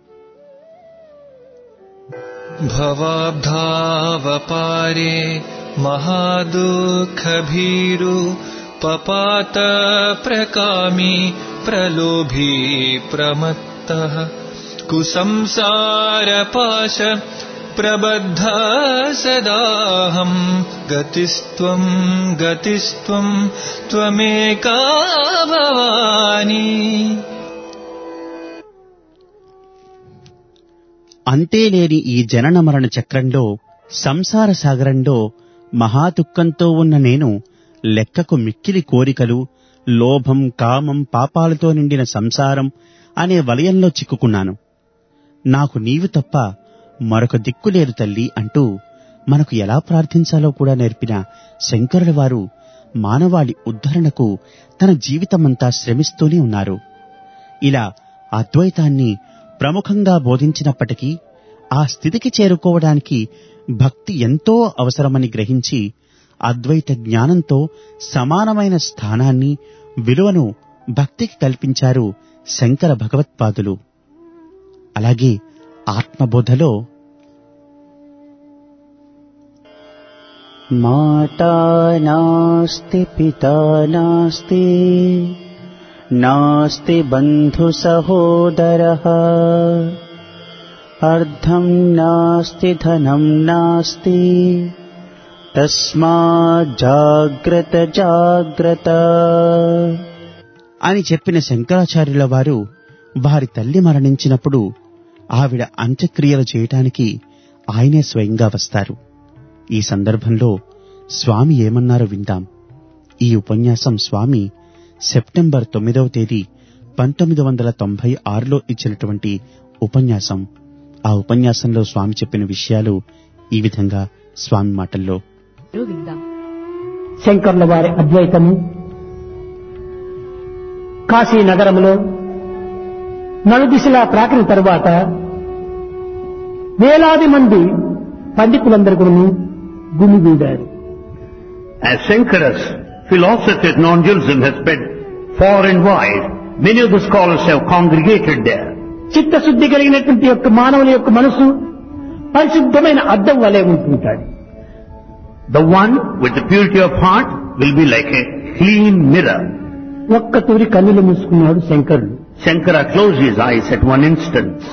भवाब्धावपारे महादुःखभीरु पपात प्रकामी प्रलोभी प्रमत्तः कुसंसारपाश प्रबद्ध सदाहम् गतिस्त्वम् गतिस्त्वम् त्वमेका भवानी అంతేలేని ఈ జనన మరణ చక్రంలో సంసార సాగరంలో మహాదుఃఖంతో ఉన్న నేను లెక్కకు మిక్కిలి కోరికలు లోభం కామం పాపాలతో నిండిన సంసారం అనే వలయంలో చిక్కుకున్నాను నాకు నీవు తప్ప మరొక దిక్కు లేదు తల్లి అంటూ మనకు ఎలా ప్రార్థించాలో కూడా నేర్పిన శంకరుల వారు మానవాళి ఉద్ధరణకు తన జీవితమంతా శ్రమిస్తూనే ఉన్నారు ఇలా అద్వైతాన్ని ప్రముఖంగా బోధించినప్పటికీ ఆ స్థితికి చేరుకోవడానికి భక్తి ఎంతో అవసరమని గ్రహించి అద్వైత జ్ఞానంతో సమానమైన స్థానాన్ని విలువను భక్తికి కల్పించారు శంకర భగవత్పాదులు అలాగే ఆత్మబోధలో మాతా నాస్తి పితా నాస్తి నాస్తి బంధు సహోదర అర్ధం నాస్తి ధనం నాస్తి తస్మా జాగ్రత్త జాగ్రత్త అని చెప్పిన శంకరాచార్యుల వారు వారి తల్లి మరణించినప్పుడు ఆవిడ అంత్యక్రియలు చేయటానికి ఆయనే స్వయంగా వస్తారు ఈ సందర్భంలో స్వామి ఏమన్నారో విందాం ఈ ఉపన్యాసం స్వామి సెప్టెంబర్ తొమ్మిదవ తేదీ పంతొమ్మిది వందల తొంభై ఆరులో ఇచ్చినటువంటి ఉపన్యాసం ఆ ఉపన్యాసంలో స్వామి చెప్పిన విషయాలు ఈ విధంగా స్వామి మాటల్లో విందాం శంకర్ల వారి అద్వైతము కాశీ నగరంలో నలుదిశలా ప్రాకిన తరువాత వేలాది మంది పండితులందరూ కూడా గుమిగూడారు As Shankara's philosophy of non-dualism has spread far and wide, many of the scholars have congregated there. చిత్తశుద్ధి కలిగినటువంటి యొక్క మానవుల యొక్క మనసు పరిశుద్ధమైన అద్దం వలె ఉంటుంటాడు The one with the purity of heart will be like a clean mirror. ఒక్క తూరి కన్నులు మూసుకున్నాడు శంకరుడు Shankara closed his eyes at one instance.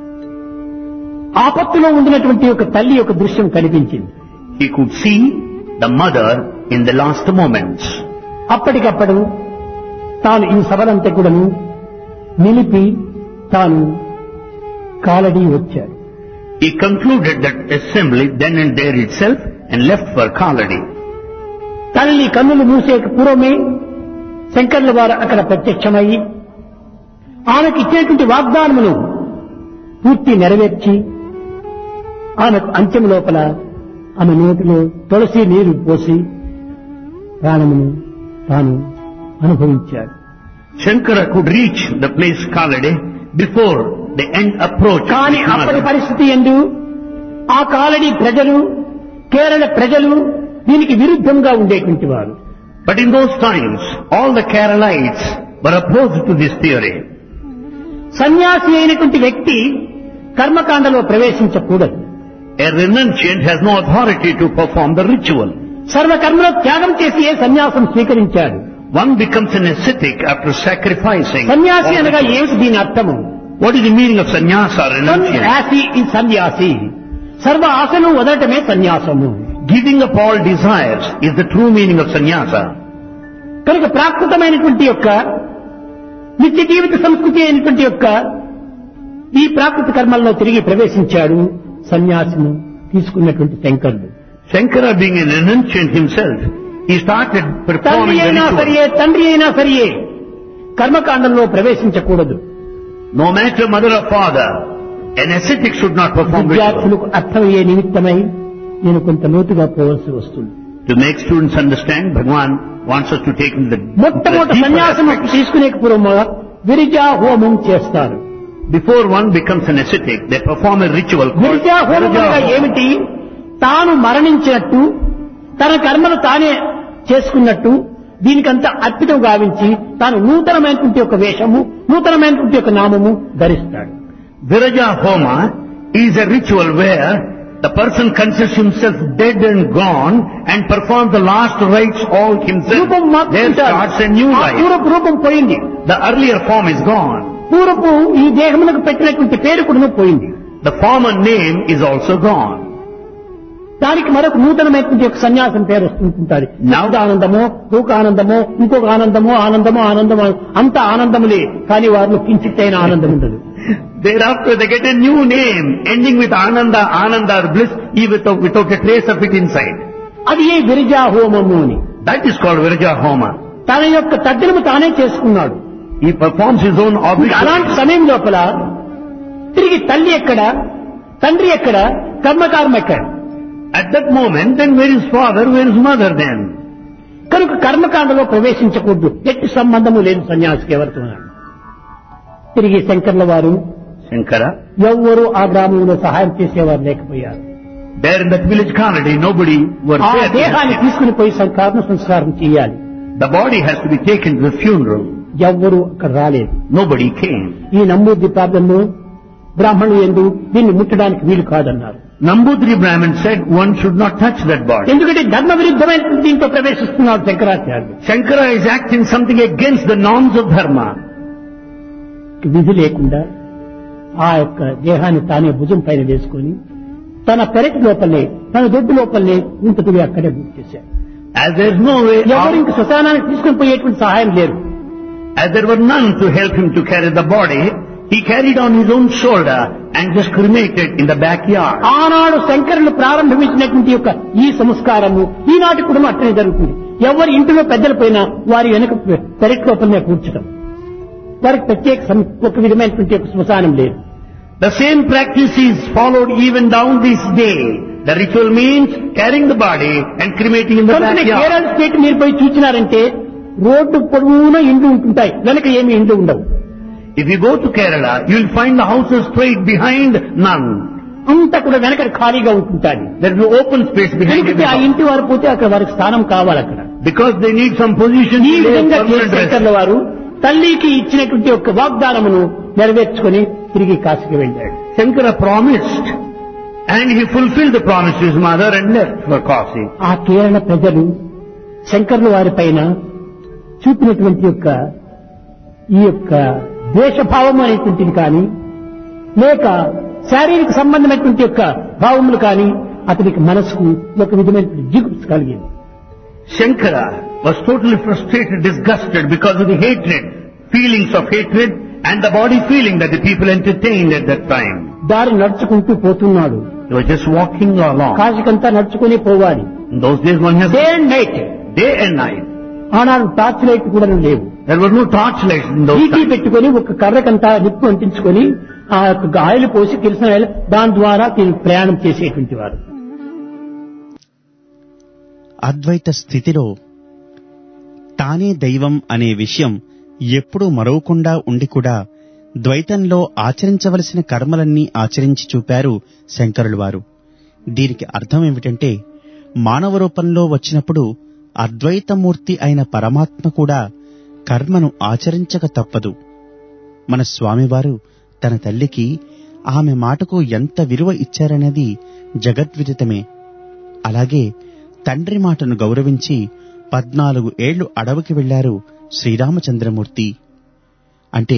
ఆపత్తులో ఉండినటువంటి ఒక తల్లి యొక్క దృశ్యం కనిపించింది He could see the mother in the last moments. అప్పటికప్పుడు తాను ఈ సభలంతా కూడాను నిలిపి తాను కాలడి వచ్చాడు He concluded that assembly then and there itself and left for Kaladi. తల్లి కన్నులు మూసే పూర్వమే శంకర్ల వారు అక్కడ ప్రత్యక్షమయ్యి ఆమెకు ఇచ్చినటువంటి వాగ్దానమును పూర్తి నెరవేర్చి ఆమె అంత్యం లోపల ఆమె నోటిలో తులసి నీరు పోసి ప్రాణమును తాను అనుభవించాడు Shankara could reach the place Kaladi before the end approached. కానీ his అప్పటి mother. పరిస్థితి ఎందు ఆ కాలడి ప్రజలు కేరళ ప్రజలు దీనికి విరుద్ధంగా ఉండేటువంటి వారు But in those times, all the Keralites were opposed to this theory. సన్యాసి అయినటువంటి వ్యక్తి కర్మకాండలో ప్రవేశించకూడదు A renunciant has no authority to perform the ritual. సర్వకర్మలో త్యాగం చేసి ఏ సన్యాసం స్వీకరించాడు One becomes an ascetic after sacrificing. సన్యాసి all అనగా rituals. ఏమిటి దీని అర్థము What is the meaning of sannyasa, renunciant? సన్యాసి ఈ సన్యాసి సర్వ ఆశను వదలటమే సన్యాసము Giving up all desires is the true meaning of sannyasa. కనుక ప్రాకృతమైనటువంటి యొక్క నిత్య జీవిత సంస్కృతి అయినటువంటి యొక్క ఈ ప్రాకృత కర్మల్లో తిరిగి ప్రవేశించాడు సన్యాసిని తీసుకున్నటువంటి శంకరుడు Shankara being a renunciant himself, he started తండ్రి performing the అయినా ritual. సరియే తండ్రి అయినా సరియే కర్మకాండంలో ప్రవేశించకూడదు No matter mother or father, an ascetic should not perform ritual. విద్యార్థులకు అర్థమయ్యే నిమిత్తమై నేను కొంత లోతుగా పోవలసి వస్తుంది To make students understand, Bhagwan wants us to take into the, into the మొట్టమొదటి deeper సన్యాసం aspects. తీసుకునే పూర్వము విరిజా హోమం చేస్తారు Before one becomes an ascetic, they perform a ritual called విరిజా హోమం Virja అనగా Homa. ఏమిటి తాను మరణించినట్టు తన కర్మను తానే చేసుకున్నట్టు దీనికంతా అర్పితం గావించి తాను నూతనమైనటువంటి ఒక వేషము నూతనమైనటువంటి ఒక నామము ధరిస్తాడు Viraja Homa is a ritual where the person considers himself dead and gone and performs the last rites all himself. రూపం There starts a new మార్చుకుంటాడు ఆ life. పూర్వపు రూపం పోయింది The earlier form is gone. పూర్వపు ఈ దేహమునకు పెట్టినటువంటి పేరు కూడా పోయింది The former name is also gone. దానికి మరొక నూతనమైనటువంటి ఒక సన్యాసం పేరు వస్తుంటుంది ఆనందమో రూక ఆనందమో ఇంకొక ఆనందమో ఆనందమో ఆనందమో అంత ఆనందములే కానీ వారిలో కించిత్తైన ఆనందం ఉండదు Thereafter they get a new name ending with Ananda, Ananda or bliss even without, without a trace of it inside. అది ఏ విరజా హోమము అని That is called Viraja Homa. తన యొక్క తద్దినము తానే చేసుకున్నాడు He performs his own ఇంకా అలాంటి obligation. సమయం లోపల తిరిగి తల్లి ఎక్కడ తండ్రి ఎక్కడ కర్మకారం ఎక్కడ At that moment, then where is father, where is mother then? కనుక కర్మకాండలో ప్రవేశించకూడదు ఎట్టి సంబంధము లేదు సన్యాసికి ఎవరితో తిరిగి శంకర్ల వారు Shankara, ఎవ్వరూ ఆ గ్రామంలో సహాయం చేసేవారు లేకపోయారు there in that village community, nobody were ఆ there. to దేహాన్ని help him. తీసుకుని పోయి కర్మ సంస్కారం చేయాలి The body has to be taken to the funeral. ఎవ్వరూ అక్కడ రాలేదు Nobody came. ఈ నమ్మూర్ది ప్రాంతంలో బ్రాహ్మణులు ఎందు దీన్ని ముట్టడానికి వీలు కాదన్నారు Nambudri Brahmin said one should not touch that body. ఎందుకంటే ధర్మ విరుద్ధమైన దీంతో ప్రవేశిస్తున్నాడు శంకరాచార్యులు Shankara is acting something against the norms of dharma. విధి లేకుండా ఆ యొక్క దేహాన్ని తానే భుజం పైన వేసుకొని తన పెరటి లోపలనే తన దొడ్డు లోపలనే ఇంతకువి అక్కడే బుక్ చేశాడు As there is no way ఎవరు out, ఇంక శ్మశానానికి తీసుకుని పోయేటువంటి సహాయం లేరు as there were none to help him to carry the body, he carried on his own shoulder and just cremated in the backyard. ఆనాడు శంకరులు ప్రారంభించినటువంటి యొక్క ఈ సంస్కారము ఈనాటి కూడా అట్టనే జరుగుతుంది ఎవరి ఇంటిలో పెద్దలు పోయినా వారి వెనుక పెరటి లోపలనే కూర్చడం వారికి ప్రత్యేక సం- ఒక విధమైనటువంటి ఒక శ్మశానం లేదు The same practice is followed even down this day. The ritual means carrying the body and cremating in the కనుక backyard. కేరళ స్టేట్ మీరు పోయి చూసినారంటే రోడ్డు పొడవునా ఇండ్లు ఉంటుంటాయి వెనక ఏమి ఇండ్లు ఉండవు If you go to Kerala, you will find the houses straight behind none. అంతా కూడా వెనక ఖాళీగా ఉంటుంటాయి There is no open space behind ఎందుకంటే ఆ every house. ఇంటి వారు పోతే అక్కడ వారికి స్థానం కావాలి అక్కడ Because they need some position ఈ to lay విధంగా permanent rest. శంకర్ల వారు తల్లికి ఇచ్చినటువంటి ఒక వాగ్దానమును నెరవేర్చుకొని తిరిగి కాశీకి వెళ్ళాడు Shankara promised and he fulfilled the promise to his mother and left for Kasi. ఆ కేరళ ప్రజలు శంకర్ల వారి పైన చూపినటువంటి యొక్క ఈ యొక్క ద్వేషభావం అనేటువంటిది కానీ లేక శారీరక సంబంధమైనటువంటి యొక్క భావములు కానీ అతనికి మనసుకు ఒక విధమైనటువంటి జిగుప్స్ కలిగింది Shankara was totally frustrated, disgusted because of the hatred, feelings of hatred and the body feeling that the people entertained at that time. దారి నడుచుకుంటూ పోతున్నాడు He was just walking along. కాశీకంతా నడుచుకుని పోవాలి In those days one has day and night day and night. ఆనాడు torch light కూడా లేవు There were no torchlights in those ET times. పెట్టుకొని ఒక కర్రకంతా నిప్పు అంటించుకొని ఆ యొక్క గాయలు పోసి కిరసన ఆయిల్ దాని ద్వారా వీళ్ళు ప్రయాణం చేసేటువంటి వారు అద్వైత స్థితిలో తానే దైవం అనే విషయం ఎప్పుడూ మరవకుండా ఉండి కూడా ద్వైతంలో ఆచరించవలసిన కర్మలన్నీ ఆచరించి చూపారు శంకరులు వారు దీనికి అర్థం ఏమిటంటే మానవ రూపంలో వచ్చినప్పుడు అద్వైతమూర్తి అయిన పరమాత్మ కూడా కర్మను ఆచరించక తప్పదు మన స్వామివారు తన తల్లికి ఆమె మాటకు ఎంత విలువ ఇచ్చారనేది జగద్విదితమే అలాగే తండ్రి మాటను గౌరవించి పద్నాలుగు ఏళ్లు అడవికి వెళ్లారు శ్రీరామచంద్రమూర్తి అంటే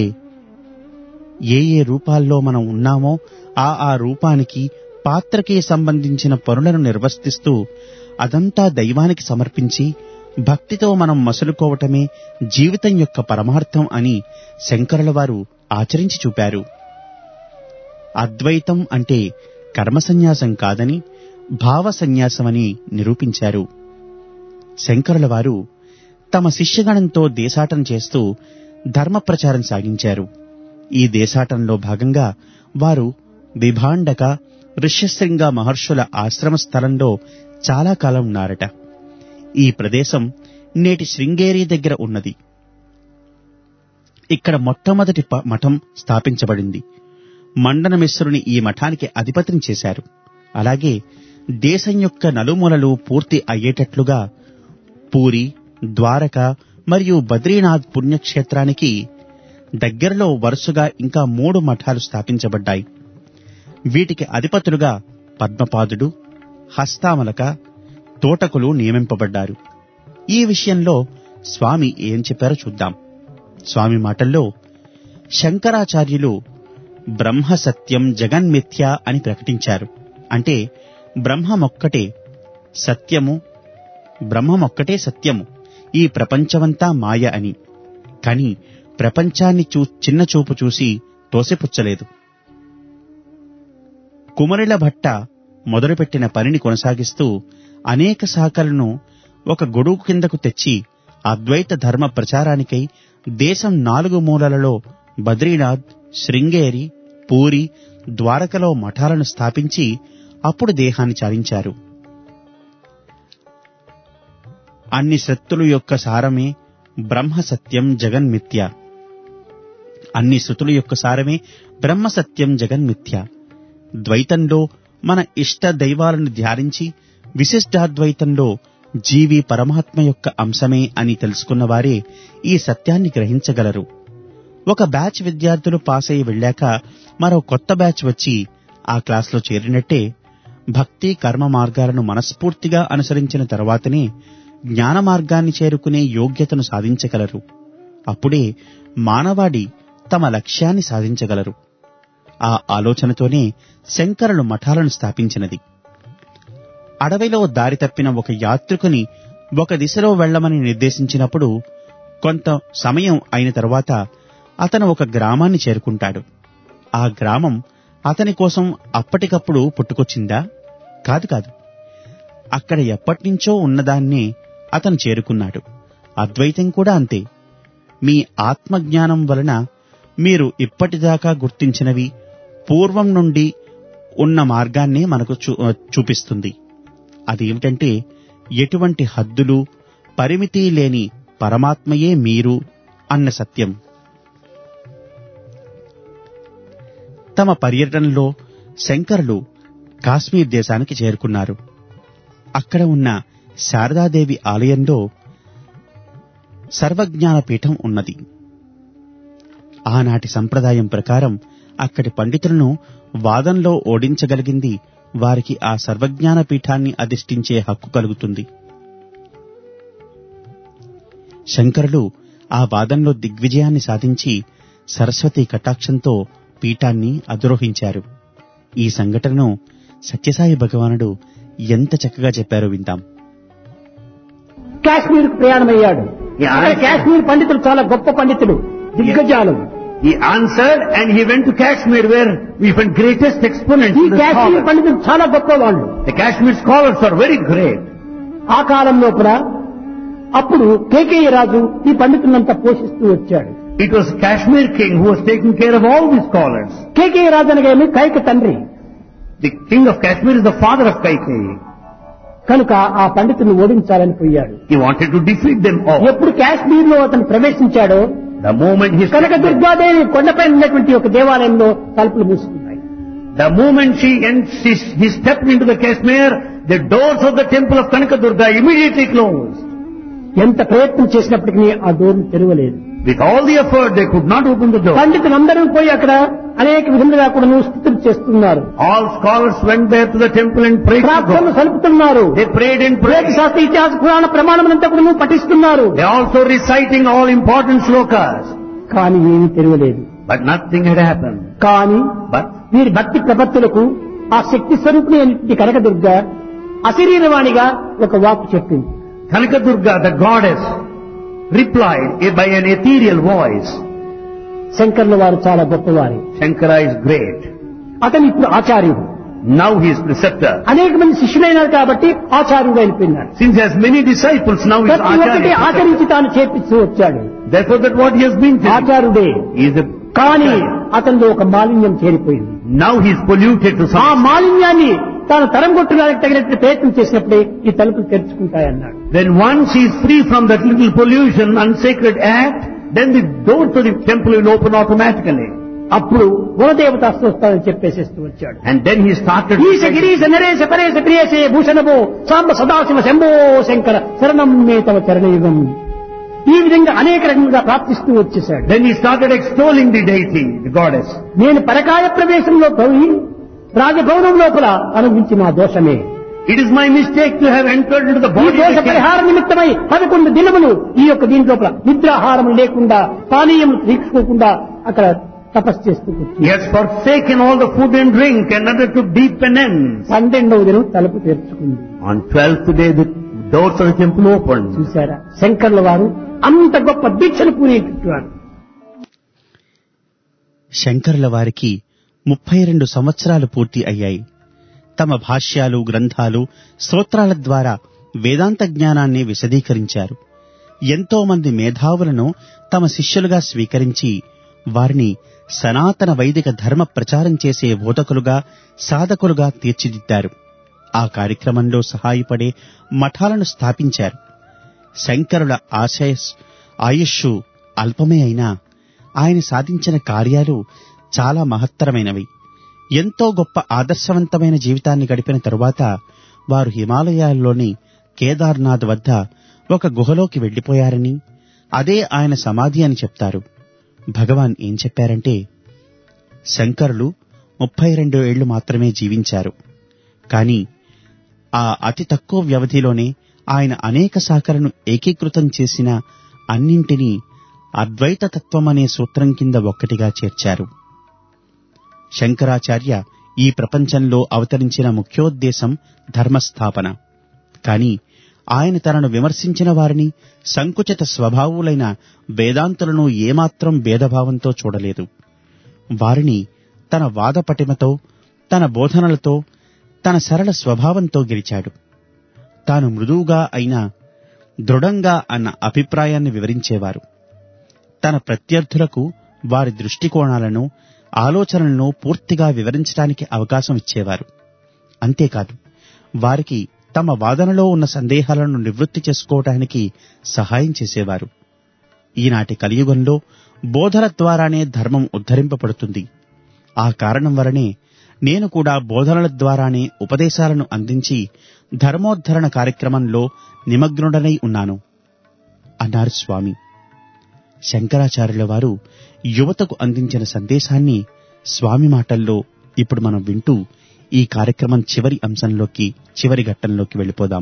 ఏ ఏ రూపాల్లో మనం ఉన్నామో ఆ ఆ రూపానికి పాత్రకి సంబంధించిన పనులను నిర్వర్తిస్తూ అదంతా దైవానికి సమర్పించి భక్తితో మనం మసులుకోవటమే జీవితం యొక్క పరమార్థం అని శంకరుల వారు ఆచరించి చూపారు అద్వైతం అంటే కర్మ సన్యాసం కాదని భావ సన్యాసమని నిరూపించారు శంకరుల వారు తమ శిష్యగణంతో దేశాటన చేస్తూ ధర్మ ప్రచారం సాగించారు ఈ దేశాటంలో భాగంగా వారు విభాండక ఋష్యశృంగ మహర్షుల ఆశ్రమ స్థలంలో చాలా కాలం ఉన్నారట ఈ ప్రదేశం నేటి శృంగేరి దగ్గర ఉన్నది ఇక్కడ మొట్టమొదటి ప- మఠం స్థాపించబడింది మండన మిశ్రుని ఈ మఠానికి అధిపతిని చేశారు అలాగే దేశం యొక్క నలుమూలలు పూర్తి అయ్యేటట్లుగా పూరి ద్వారక మరియు బద్రీనాథ్ పుణ్యక్షేత్రానికి దగ్గరలో వరుసగా ఇంకా మూడు మఠాలు స్థాపించబడ్డాయి వీటికి అధిపతులుగా పద్మపాదుడు హస్తామలక తోటకులు నియమింపబడ్డారు ఈ విషయంలో స్వామి ఏం చెప్పారో చూద్దాం స్వామి మాటల్లో శంకరాచార్యులు బ్రహ్మ సత్యం జగన్మిథ్య అని ప్రకటించారు అంటే బ్రహ్మమొక్కటే సత్యము బ్రహ్మమొక్కటే సత్యము ఈ ప్రపంచమంతా మాయ అని కాని ప్రపంచాన్ని చూ చిన్న చూపు చూసి తోసిపుచ్చలేదు కుమరిల భట్ట మొదలుపెట్టిన పనిని కొనసాగిస్తూ అనేక శాఖలను ఒక గొడుగు కిందకు తెచ్చి అద్వైత ధర్మ ప్రచారానికై దేశం నాలుగు మూలలలో బద్రీనాథ్ శృంగేరి పూరి ద్వారకలో మఠాలను స్థాపించి అప్పుడు దేహాన్ని చాలించారు అన్ని శక్తుల యొక్క సారమే బ్రహ్మ సత్యం జగన్మిథ్య అన్ని శృతుల యొక్క సారమే బ్రహ్మ సత్యం జగన్మిథ్య ద్వైతంలో మన ఇష్ట దైవాలను ధ్యానించి విశిష్టాద్వైతంలో జీవి పరమాత్మ యొక్క అంశమే అని తెలుసుకున్న వారే ఈ సత్యాన్ని గ్రహించగలరు ఒక బ్యాచ్ విద్యార్థులు పాస్ అయి వెళ్ళాక మరో కొత్త బ్యాచ్ వచ్చి ఆ క్లాస్లో చేరినట్టే భక్తి కర్మ మార్గాలను మనస్ఫూర్తిగా అనుసరించిన తర్వాతనే జ్ఞాన మార్గాన్ని చేరుకునే యోగ్యతను సాధించగలరు అప్పుడే మానవాడి తమ లక్ష్యాన్ని సాధించగలరు ఆ ఆలోచనతోనే శంకరులు మఠాలను స్థాపించినది అడవిలో దారి తప్పిన ఒక యాత్రికుని ఒక దిశలో వెళ్లమని నిర్దేశించినప్పుడు కొంత సమయం అయిన తరువాత అతను ఒక గ్రామాన్ని చేరుకుంటాడు ఆ గ్రామం అతని కోసం అప్పటికప్పుడు పుట్టుకొచ్చిందా కాదు కాదు అక్కడ ఎప్పటినుంచో ఉన్నదాన్నే అతను చేరుకున్నాడు అద్వైతం కూడా అంతే మీ ఆత్మజ్ఞానం వలన మీరు ఇప్పటిదాకా గుర్తించినవి పూర్వం నుండి ఉన్న మార్గాన్నే మనకు చూ చూపిస్తుంది అదేమిటంటే ఎటువంటి హద్దులు పరిమితి లేని పరమాత్మయే మీరు అన్న సత్యం తమ పర్యటనలో శంకరులు కాశ్మీర్ దేశానికి చేరుకున్నారు అక్కడ ఉన్న శారదాదేవి ఆలయంలో సర్వజ్ఞాన పీఠం ఉన్నది ఆనాటి సంప్రదాయం ప్రకారం అక్కడి పండితులను వాదంలో ఓడించగలిగింది వారికి ఆ సర్వజ్ఞాన పీఠాన్ని అధిష్ఠించే హక్కు కలుగుతుంది శంకరులు ఆ వాదంలో దిగ్విజయాన్ని సాధించి సరస్వతి కటాక్షంతో పీఠాన్ని అధిరోహించారు ఈ సంఘటనను సత్యసాయి భగవానుడు ఎంత చక్కగా చెప్పారో విందాం కాశ్మీర్ ప్రయాణమయ్యాడు Yeah. అక్కడ కాశ్మీర్ పండితులు చాలా గొప్ప పండితులు దిగ్గజాలు He answered and he went to Kashmir where we find greatest exponents. ఈ of the కాశ్మీర్ scholars. పండితులు చాలా గొప్ప వాళ్ళు The Kashmir scholars are very great. ఆ కాలంలో కూడా అప్పుడు కేకేయ రాజు ఈ పండితులంతా పోషిస్తూ వచ్చాడు It was Kashmir king who was taking care of all the scholars. కేకేయ రాజు అనగా ఏమి కైక తండ్రి The king of Kashmir is the father of Kaikeyi. కనుక ఆ పండితులను ఓడించాలని పోయాడు He wanted to defeat them all. ఎప్పుడు కాశ్మీర్ లో అతను ప్రవేశించాడో The moment he Kanaka stepped in, Durgadevi కొండపై ఉన్నటువంటి ఒక దేవాలయంలో తలుపులు మూసుకున్నాయి the moment she and she, he stepped into the Kashmir, the doors of the temple of Kanaka Durga immediately closed. ఎంత ప్రయత్నం చేసినప్పటికీ ఆ డోర్ను తెరవలేదు With all the effort, they could not open the door. పండితులందరూ పోయి అక్కడ అనేక విధములుగా కూడా స్థితులు చేస్తున్నారు All scholars went there to the temple and prayed to ప్రార్థనలు God. సలుపుతున్నారు They prayed and వేద prayed. శాస్త్ర ఇతిహాస పురాణ ప్రమాణములంతా కూడా పఠిస్తున్నారు They also reciting all important slokas. కానీ ఏమీ తెరవలేదు But nothing had happened. కానీ But వీరి భక్తి ప్రపత్తులకు ఆ శక్తి స్వరూపిణి అయినటువంటి కనకదుర్గ అశరీరవాణిగా ఒక వాకు చెప్పింది Kanaka Durga, the goddess, replied by an ethereal voice, శంకర్ల వారు చాలా గొప్పవారు Shankara is great. అతను ఇప్పుడు ఆచార్యుడు Now he is preceptor. అనేక మంది శిష్యులైనారు కాబట్టి ఆచార్యుడు అయిపోయినాడు Since he has many disciples, now he is ప్రతి ఒక్కటి Acharya. ఆచరించి తాను చేపిస్తూ వచ్చాడు Therefore that what he has been doing, ఆచారుడే he is a కానీ Acharya. అతనిలో ఒక మాలిన్యం చేరిపోయింది Now he is polluted to ఆ some మాలిన్యాన్ని తాను తరం కొట్టడానికి తగినట్టు ప్రయత్నం చేసినప్పుడే ఈ తలుపులు తెరుచుకుంటాయన్నాడు Then once he is free from that little pollution, unsacred act, then the door to the temple will open automatically. అప్పుడు గుణదేవత అస్తోస్తానని చెప్పేసేస్తూ వచ్చాడు And then he started ఈశ గిరీశ నరేశ పరేశ ప్రియేశే భూషణభో సాంబ సదాశివ శంభో శంకర శరణం మే తవ చరణయుగం ఈ విధంగా అనేక రకంగా ప్రార్థిస్తూ వచ్చేశాడు Then he started extolling the deity, the goddess. నేను పరకాయ ప్రవేశంలో పోయి రాజభవనం లోపల అనుభవించిన ఆ దోషమే It is my mistake to have entered into the ఈ body దోష of the king. పరిహార నిమిత్తమై పదకొండు దినములు ఈ యొక్క దీని లోపల నిద్రాహారం లేకుండా పానీయం తీసుకోకుండా అక్కడ తపస్సు చేస్తూ కూర్చున్నాడు. He has forsaken all the food and drink and undertook deep penance. పన్నెండవ దినం తలుపు తెరుచుకుంది On twelfth day, the doors of the temple opened. చూశారా శంకర్ల వారు అంత గొప్ప దీక్షను పూనేటట్టువారు శంకరుల వారికి ముప్పై రెండు సంవత్సరాలు పూర్తి అయ్యాయి తమ భాష్యాలు గ్రంథాలు స్తోత్రాల ద్వారా వేదాంత జ్ఞానాన్ని విశదీకరించారు ఎంతో మంది మేధావులను తమ శిష్యులుగా స్వీకరించి వారిని సనాతన వైదిక ధర్మ ప్రచారం చేసే బోధకులుగా సాధకులుగా తీర్చిదిద్దారు ఆ కార్యక్రమంలో సహాయపడే మఠాలను స్థాపించారు శంకరుల ఆశయ ఆయుష్షు అల్పమే అయినా ఆయన సాధించిన కార్యాలు చాలా మహత్తరమైనవి ఎంతో గొప్ప ఆదర్శవంతమైన జీవితాన్ని గడిపిన తరువాత వారు హిమాలయాల్లోని కేదార్నాథ్ వద్ద ఒక గుహలోకి వెళ్లిపోయారని అదే ఆయన సమాధి అని చెప్తారు భగవాన్ ఏం చెప్పారంటే శంకరులు ముప్పై రెండు ఏళ్లు మాత్రమే జీవించారు కాని ఆ అతి తక్కువ వ్యవధిలోనే ఆయన అనేక శాఖలను ఏకీకృతం చేసిన అన్నింటినీ అద్వైత తత్వమనే సూత్రం కింద ఒక్కటిగా చేర్చారు శంకరాచార్య ఈ ప్రపంచంలో అవతరించిన ముఖ్యోద్దేశం ధర్మస్థాపన కాని ఆయన తనను విమర్శించిన వారిని సంకుచిత స్వభావులైన వేదాంతులను ఏమాత్రం భేదభావంతో చూడలేదు వారిని తన వాద పటిమతో తన బోధనలతో తన సరళ స్వభావంతో గెలిచాడు తాను మృదువుగా అయినా దృఢంగా అన్న అభిప్రాయాన్ని వివరించేవారు తన ప్రత్యర్థులకు వారి దృష్టికోణాలను ఆలోచనలను పూర్తిగా వివరించడానికి అవకాశం ఇచ్చేవారు అంతేకాదు వారికి తమ వాదనలో ఉన్న సందేహాలను నివృత్తి చేసుకోవటానికి సహాయం చేసేవారు ఈనాటి కలియుగంలో బోధన ద్వారానే ధర్మం ఉద్ధరింపబడుతుంది ఆ కారణం వలనే నేను కూడా బోధనల ద్వారానే ఉపదేశాలను అందించి ధర్మోద్ధరణ కార్యక్రమంలో నిమగ్నుడనై ఉన్నాను అన్నారు స్వామి శంకరాచార్యుల వారు యువతకు అందించిన సందేశాన్ని స్వామి మాటల్లో ఇప్పుడు మనం వింటూ ఈ కార్యక్రమం చివరి అంశంలోకి చివరి ఘట్టంలోకి వెళ్ళిపోదాం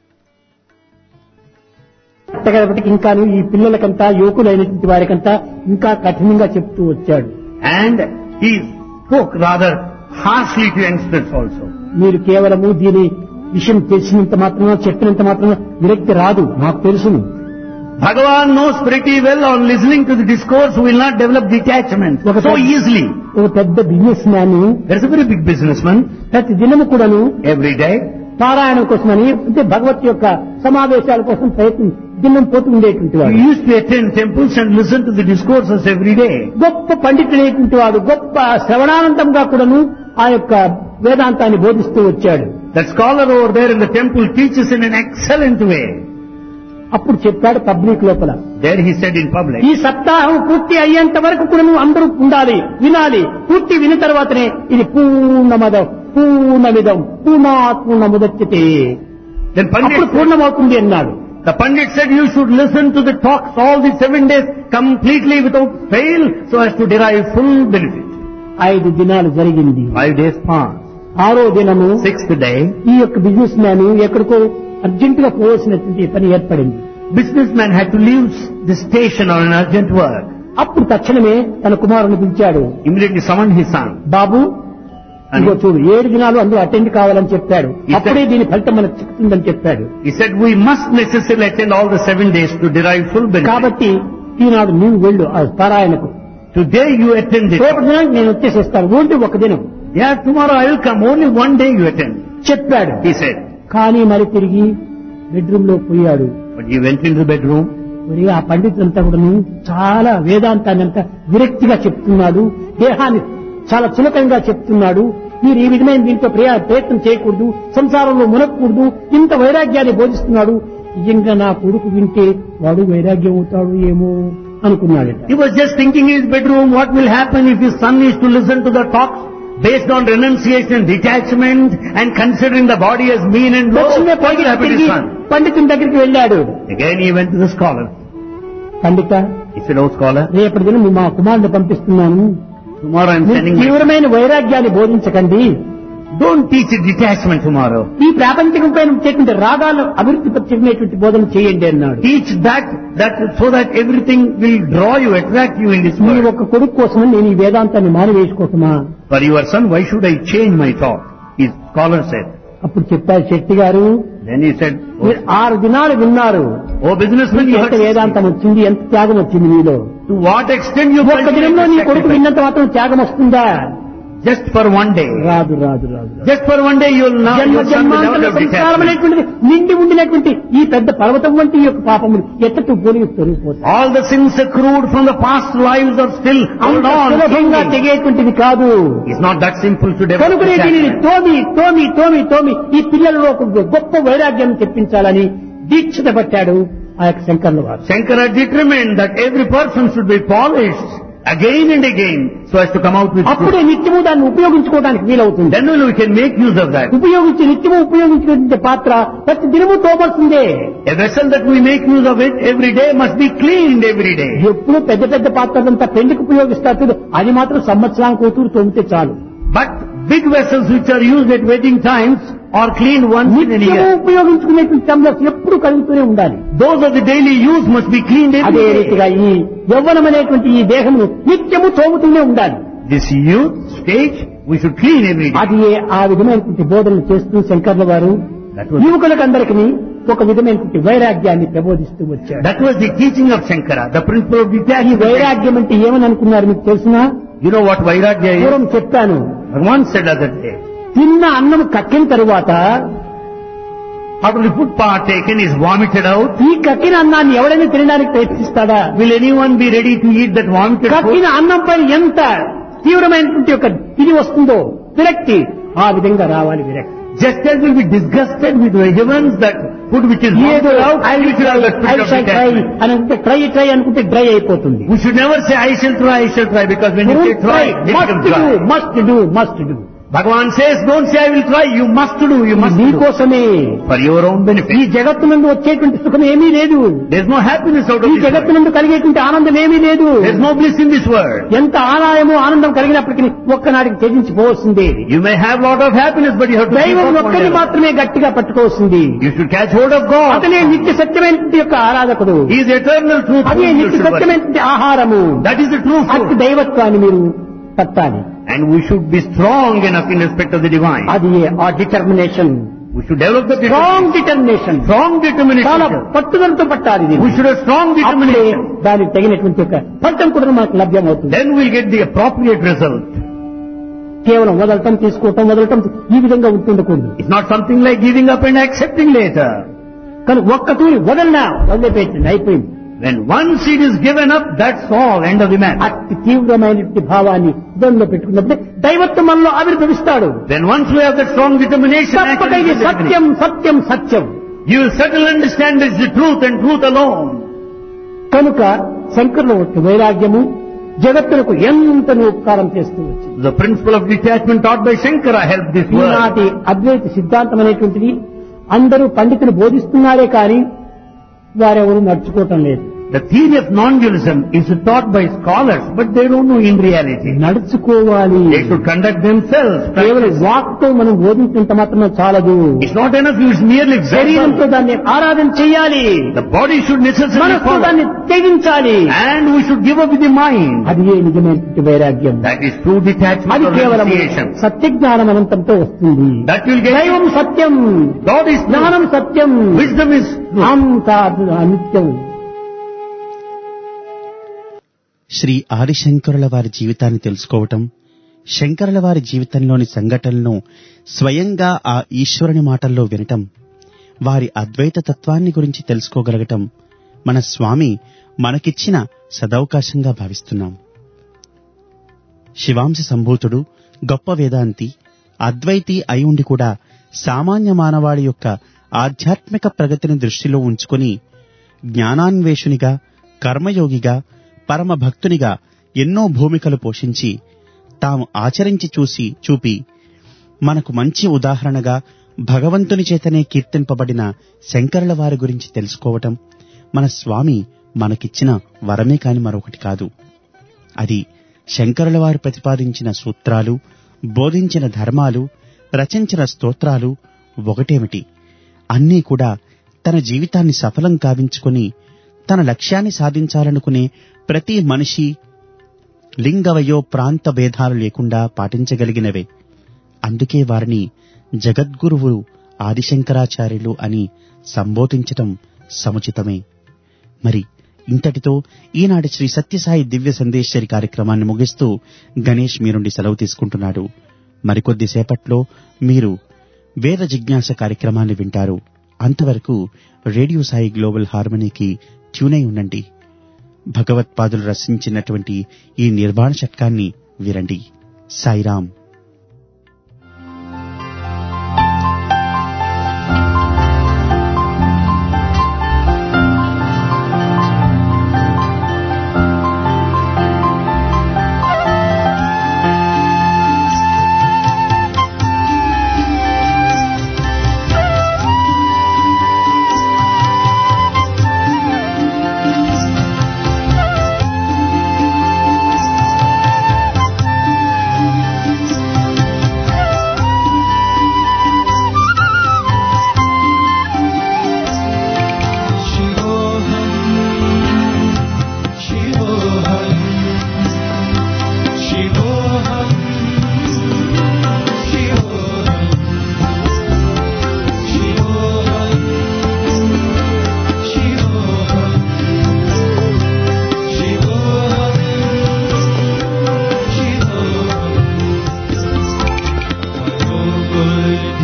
కాబట్టి ఇంకాను ఈ పిల్లలకంతా యువకులైనటువంటి వారికంతా ఇంకా కఠినంగా చెప్తూ వచ్చాడు And he spoke rather harshly to youngsters also. మీరు కేవలము దీని విషయం తెలిసినంత మాత్రమే చెప్పినంత మాత్రమే విరక్తి రాదు నాకు తెలుసును Bhagavan knows pretty well on listening to the discourse who will not develop detachment Okay, so sir. easily. ఒక పెద్ద businessman There's a very big businessman ప్రతి దినము కూడాను every day. పారాయణం కోసమని అంటే భగవత్ యొక్క సమావేశాల కోసం ప్రయత్నం దినం పోతూ ఉండేటువంటి He వాడు used to attend temples and listen to the discourses every day. గొప్ప పండితుడైనటువంటి వాడు గొప్ప శ్రవణానందంగా కూడాను ఆ యొక్క వేదాంతాన్ని బోధిస్తూ వచ్చాడు That scholar over there in the temple teaches in an excellent way. అప్పుడు చెప్పాడు పబ్లిక్ లోపల There he said in public, ఈ సప్తాహం పూర్తి అయ్యేంత వరకు కూడా నువ్వు అందరూ ఉండాలి వినాలి పూర్తి విని తర్వాతనే ఇది పూర్ణమదం పూర్ణమిదం పూర్ణాత్ పూర్ణముదచ్చితే then అప్పుడు Pandit, పూర్ణమవుతుంది అన్నాడు the Pandit said you should listen to the talks all the seven days completely without fail so as to derive full benefit. ఐదు దినాలు జరిగింది Five days passed. ఆరో దినము Sixth day, ఈ యొక్క బిజినెస్ మ్యాన్ ఎక్కడికో అర్జెంటుగా పోవలసినటువంటి పని ఏర్పడింది businessman had to leave the station on an urgent work. అప్పుడు తక్షణమే తన కుమారుని పిలిచాడు Immediately summoned his son. Babu And ఇదిగో చూడు ఏడు దినాలు అందులో అటెండ్ కావాలని చెప్పాడు He అప్పుడే దీని ఫలితం మనకు చిక్కుతుందని చెప్పాడు he said, we must necessarily attend all the seven days to derive full benefit. కాబట్టి ఈనాడు నీవు వెళ్ళు ఆ పారాయణకు Today you attend it. రేపటి దినానికి నేను వచ్చేసేస్తాను ఓన్లీ ఒక దినం Yeah, tomorrow I will come. Only one day you attend. చెప్పాడు He said. కానీ మరి తిరిగి బెడ్రూమ్ లో పోయాడు But he went into the bedroom. మరి ఆ పండితులంతా కూడాను చాలా వేదాంతాన్ని అంతా విరక్తిగా చెప్తున్నాడు దేహాన్ని చాలా చులకంగా చెప్తున్నాడు మీరు ఈ విధమైన దీంతో ప్రయా ప్రయత్నం చేయకూడదు సంసారంలో మునక్కూడదు ఇంత వైరాగ్యాన్ని బోధిస్తున్నాడు నిజంగా నా కొడుకు వింటే వాడు వైరాగ్యం అవుతాడు ఏమో అనుకున్నాడట He was just thinking in his bedroom what will happen if his son is to listen to the talks based on renunciation, detachment and considering the body as mean and low. దక్షిణ What will happen to his తిరిగి son? పండితుని దగ్గరికి వెళ్ళాడు Again he went to the scholar. పండిత He said, oh scholar, రేపటి దినం మా కుమారుని పంపిస్తున్నాను tomorrow I'm మీరు sending my... తీవ్రమైన వైరాగ్యాన్ని బోధించకండి Don't teach detachment tomorrow. ఈ ప్రాపంచికమైన చేటువంటి రాగాలను అభివృద్ధి పరిచేటువంటి బోధన చేయండి అన్నాడు Teach that, that so that everything will draw you, attract you in this me world. ఒక్క కొడుకు కోసం నేను ఈ వేదాంతాన్ని మానివేసుకోసమా For your son, why should I change my thought? His scholar said. అప్పుడు చెప్పారు శెట్టి గారు Then he said, oh, మీరు ఆరు దినాలు విన్నారు oh businessman, మీకు you ఎంత heard వేదాంతం వచ్చింది ఎంత త్యాగం వచ్చింది మీలో To what extent you ఒక్క దినంలో నీ కొడుకు sacrifice? విన్నంత మాత్రం త్యాగం వస్తుందా Just for one day. రాదు రాదు రాదు రాదు. Just for one day you will now జన్మ your son will జన్మాంతర develop detachment. సంస్కారమైనటువంటిది నిండి ఉండినటువంటి ఈ పెద్ద పర్వతం వంటి ఈ యొక్క పాపములు ఎత్తట్టు పోలి తొలగిపోతాయి All the sins accrued from the past lives are still అంత held on. సులభంగా clinging. తెగేటువంటిది కాదు It's not that simple to develop కనుకనే దీనిని detachment. తోమి తోమి తోమి తోమి ఈ పిల్లలలో ఒక గొప్ప వైరాగ్యం తెప్పించాలని దీక్షత పట్టాడు ఆ యొక్క శంకర్ల వారు Shankara determined that every person should be polished again and again so as to come out with అప్పుడే truth. నిత్యము దాన్ని ఉపయోగించుకోవడానికి వీలవుతుంది Then only we can make use of that. ఉపయోగించి నిత్యము ఉపయోగించుకునే పాత్ర ప్రతి దినము తోమల్సిందే A vessel that we make use of it every day must be cleaned every day. ఎప్పుడు పెద్ద పెద్ద పాత్రలంతా పెళ్లికి ఉపయోగిస్తారు చూడు, అది మాత్రం సంవత్సరానికి కూతురు తోమితే చాలు But big vessels which are used at wedding times are cleaned once in a నిత్యము year. ఉపయోగించుకునేటువంటి టంబ్లర్స్ ఎప్పుడు కలుగుతూనే ఉండాలి Those of the daily use must be cleaned every అదే day. రీతిగా ఈ యవ్వనం అనేటువంటి ఈ దేహమును నిత్యము తోముతూనే ఉండాలి This youth stage we should clean every day. అది ఆ విధమైనటువంటి బోధనలు చేస్తూ శంకర్ల వారు That was, యువకులకందరికీ ఒక విధమైనటువంటి వైరాగ్యాన్ని ప్రబోధిస్తూ వచ్చాడు that was the teaching of Shankara, the principle of ఈ detachment. వైరాగ్యం అంటే ఏమని అనుకున్నారు మీకు తెలిసినా You know what Vairagya is? పూర్వం చెప్పాను Bhagavan said other day, తిన్న అన్నం కక్కిన తరువాత after the food partaken is vomited out, ఈ కక్కిన అన్నాన్ని ఎవడైనా తినడానికి ప్రయత్నిస్తాడా will anyone be ready to eat that vomited food? కక్కిన అన్నం పైన ఎంత తీవ్రమైనటువంటి ఒక ఇది వస్తుందో విరక్తి ఆ విధంగా రావాలి విరక్తి Just as will be disgusted with vegetables, that food which is ఏదో vomited out, I we will should have try, the I spirit of shall try detachment. అని అనుకుంటే ట్రై ట్రై అనుకుంటే డ్రై అయిపోతుంది We should never say, I shall try, I shall try, because when you say try, it must becomes do try. Must do must do Bhagavan says, don't say I will try, you must do, you must do. నీకోసమే For your own ఈ benefit. జగత్తు నుండి వచ్చేటువంటి సుఖం ఏమీ లేదు There's no happiness out of ఈ this జగత్తు world. నుండి కలిగేటువంటి ఆనందం ఏమీ లేదు There's no bliss in this world. ఎంత ఆదాయము ఆనందం కలిగినప్పటికీ ఒక్కనాటికి త్యజించిపోవలసిందే You may have lot of happiness, but you have to keep దైవం up one ఒక్కరిని level. మాత్రమే గట్టిగా పట్టుకోవాల్సింది You should catch hold of God. అతనే నిత్య సత్యమైనటువంటి యొక్క ఆరాధకుడు He is eternal truth. అదే whom you నిత్య should worship. సత్యమైనటువంటి ఆహారము That is the true అతి food. దైవత్వాన్ని మీరు పట్టాలి And we should be strong enough in respect of the divine. అది ఆ determination We should develop the strong determination. Determination Strong చాలా determination. పట్టుదలతో పట్టాలి ఇది. We should have strong అప్పుడే determination. దానికి తగినటువంటి ఒక ఫలితం కూడా మనకు లభ్యమవుతుంది Then we'll get the appropriate result. కేవలం వదలటం తీసుకోవటం వదలటం ఈ విధంగా ఉంటుండకూడదు It's not something like giving up and accepting later. కానీ ఒక్క తూరి వదలనా వదిలిపెట్టింది అయిపోయింది When one seed is given up, that's all, end of the matter. అతి తీవ్రమైనటువంటి భావాన్ని హృదయంలో పెట్టుకున్నప్పుడే దైవత్వం మనలో ఆవిర్భవిస్తాడు Then once we have that strong determination, తప్పక ఇది actually, Satyam Satyam Satyam you will certainly understand it's the truth and truth alone. కనుక శంకరుల యొక్క వైరాగ్యము జగత్తులకు ఎంతను ఉపకారం చేస్తూ వచ్చింది The principle of detachment taught by Shankara helped this world. ఈనాటి అద్వైత సిద్ధాంతం అనేటువంటిది అందరూ పండితులు బోధిస్తున్నారే కానీ వారెవరు నడుచుకోవటం లేదు The theory of non-dualism is taught by scholars, but they don't know in reality. నడుచుకోవాలి They should conduct themselves. కేవలం practice. వాక్ తో మనం బోధించినంత మాత్రమే చాలదు It's not enough, it's merely శరీరంతో verbal. దాన్ని ఆరాధన చేయాలి The body should necessarily మనస్సు follow. దాన్ని త్యజించాలి And we should give up with the mind. అది ఏ నిజమైనటువంటి వైరాగ్యం That is true detachment అది or కేవలం renunciation. సత్యజ్ఞానం అనంతంతో వస్తుంది That will get దైవం సత్యం God is జ్ఞానం true. Satyam Wisdom is true. అంత అనిత్యం శ్రీ ఆదిశంకరుల వారి జీవితాన్ని తెలుసుకోవటం శంకరుల వారి జీవితంలోని సంఘటనలను స్వయంగా ఆ ఈశ్వరుని మాటల్లో వినటం వారి అద్వైత తత్వాన్ని గురించి తెలుసుకోగలగటం మన స్వామి మనకిచ్చిన సదవకాశంగా భావిస్తున్నాం శివాంశ సంభూతుడు గొప్ప వేదాంతి అద్వైతి అయి ఉండి కూడా సామాన్య మానవాళి యొక్క ఆధ్యాత్మిక ప్రగతిని దృష్టిలో ఉంచుకొని జ్ఞానాన్వేషునిగా కర్మయోగిగా పరమ భక్తునిగా ఎన్నో భూమికలు పోషించి తాము ఆచరించి చూసి చూపి మనకు మంచి ఉదాహరణగా భగవంతుని చేతనే కీర్తింపబడిన శంకరుల వారి గురించి తెలుసుకోవటం మన స్వామి మనకిచ్చిన వరమే కాని మరొకటి కాదు అది శంకరుల వారు ప్రతిపాదించిన సూత్రాలు బోధించిన ధర్మాలు రచించిన స్తోత్రాలు ఒకటేమిటి అన్నీ కూడా తన జీవితాన్ని సఫలం కావించుకొని తన లక్ష్యాన్ని సాధించాలనుకునే ప్రతి మనిషి లింగవయో ప్రాంత భేదాలు లేకుండా పాటించగలిగినవే అందుకే వారిని జగద్గురువు ఆదిశంకరాచార్యులు అని సంబోధించటం సముచితమే మరి ఇంతటితో ఈనాటి శ్రీ సత్యసాయి దివ్య సందేశ్వరి కార్యక్రమాన్ని ముగిస్తూ గణేష్ మీ నుండి సెలవు తీసుకుంటున్నాడు మరికొద్ది సేపట్లో మీరు వేద జిజ్ఞాస కార్యక్రమాన్ని వింటారు అంతవరకు రేడియో సాయి గ్లోబల్ హార్మనీకి ట్యూనై ఉండండి భగవత్పాదులు రచించినటువంటి ఈ నిర్వాణ షట్కాన్ని వినండి సాయిరాం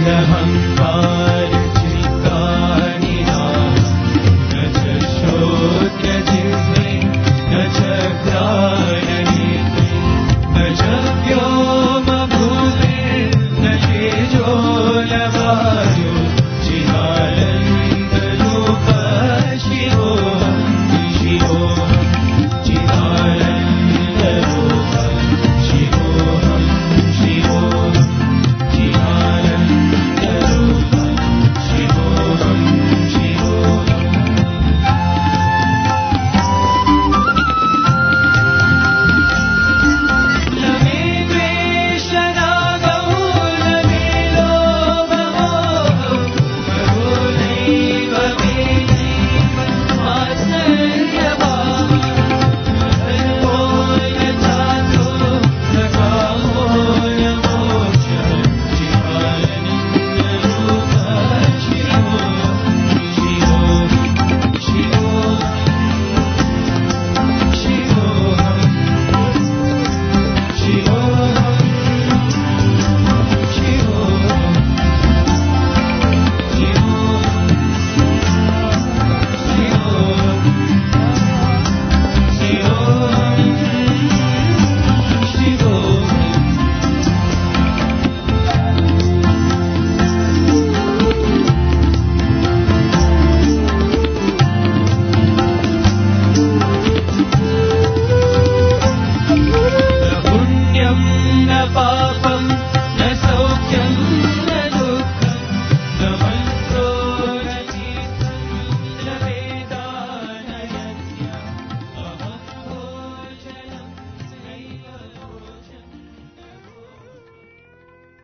निरहङ्कार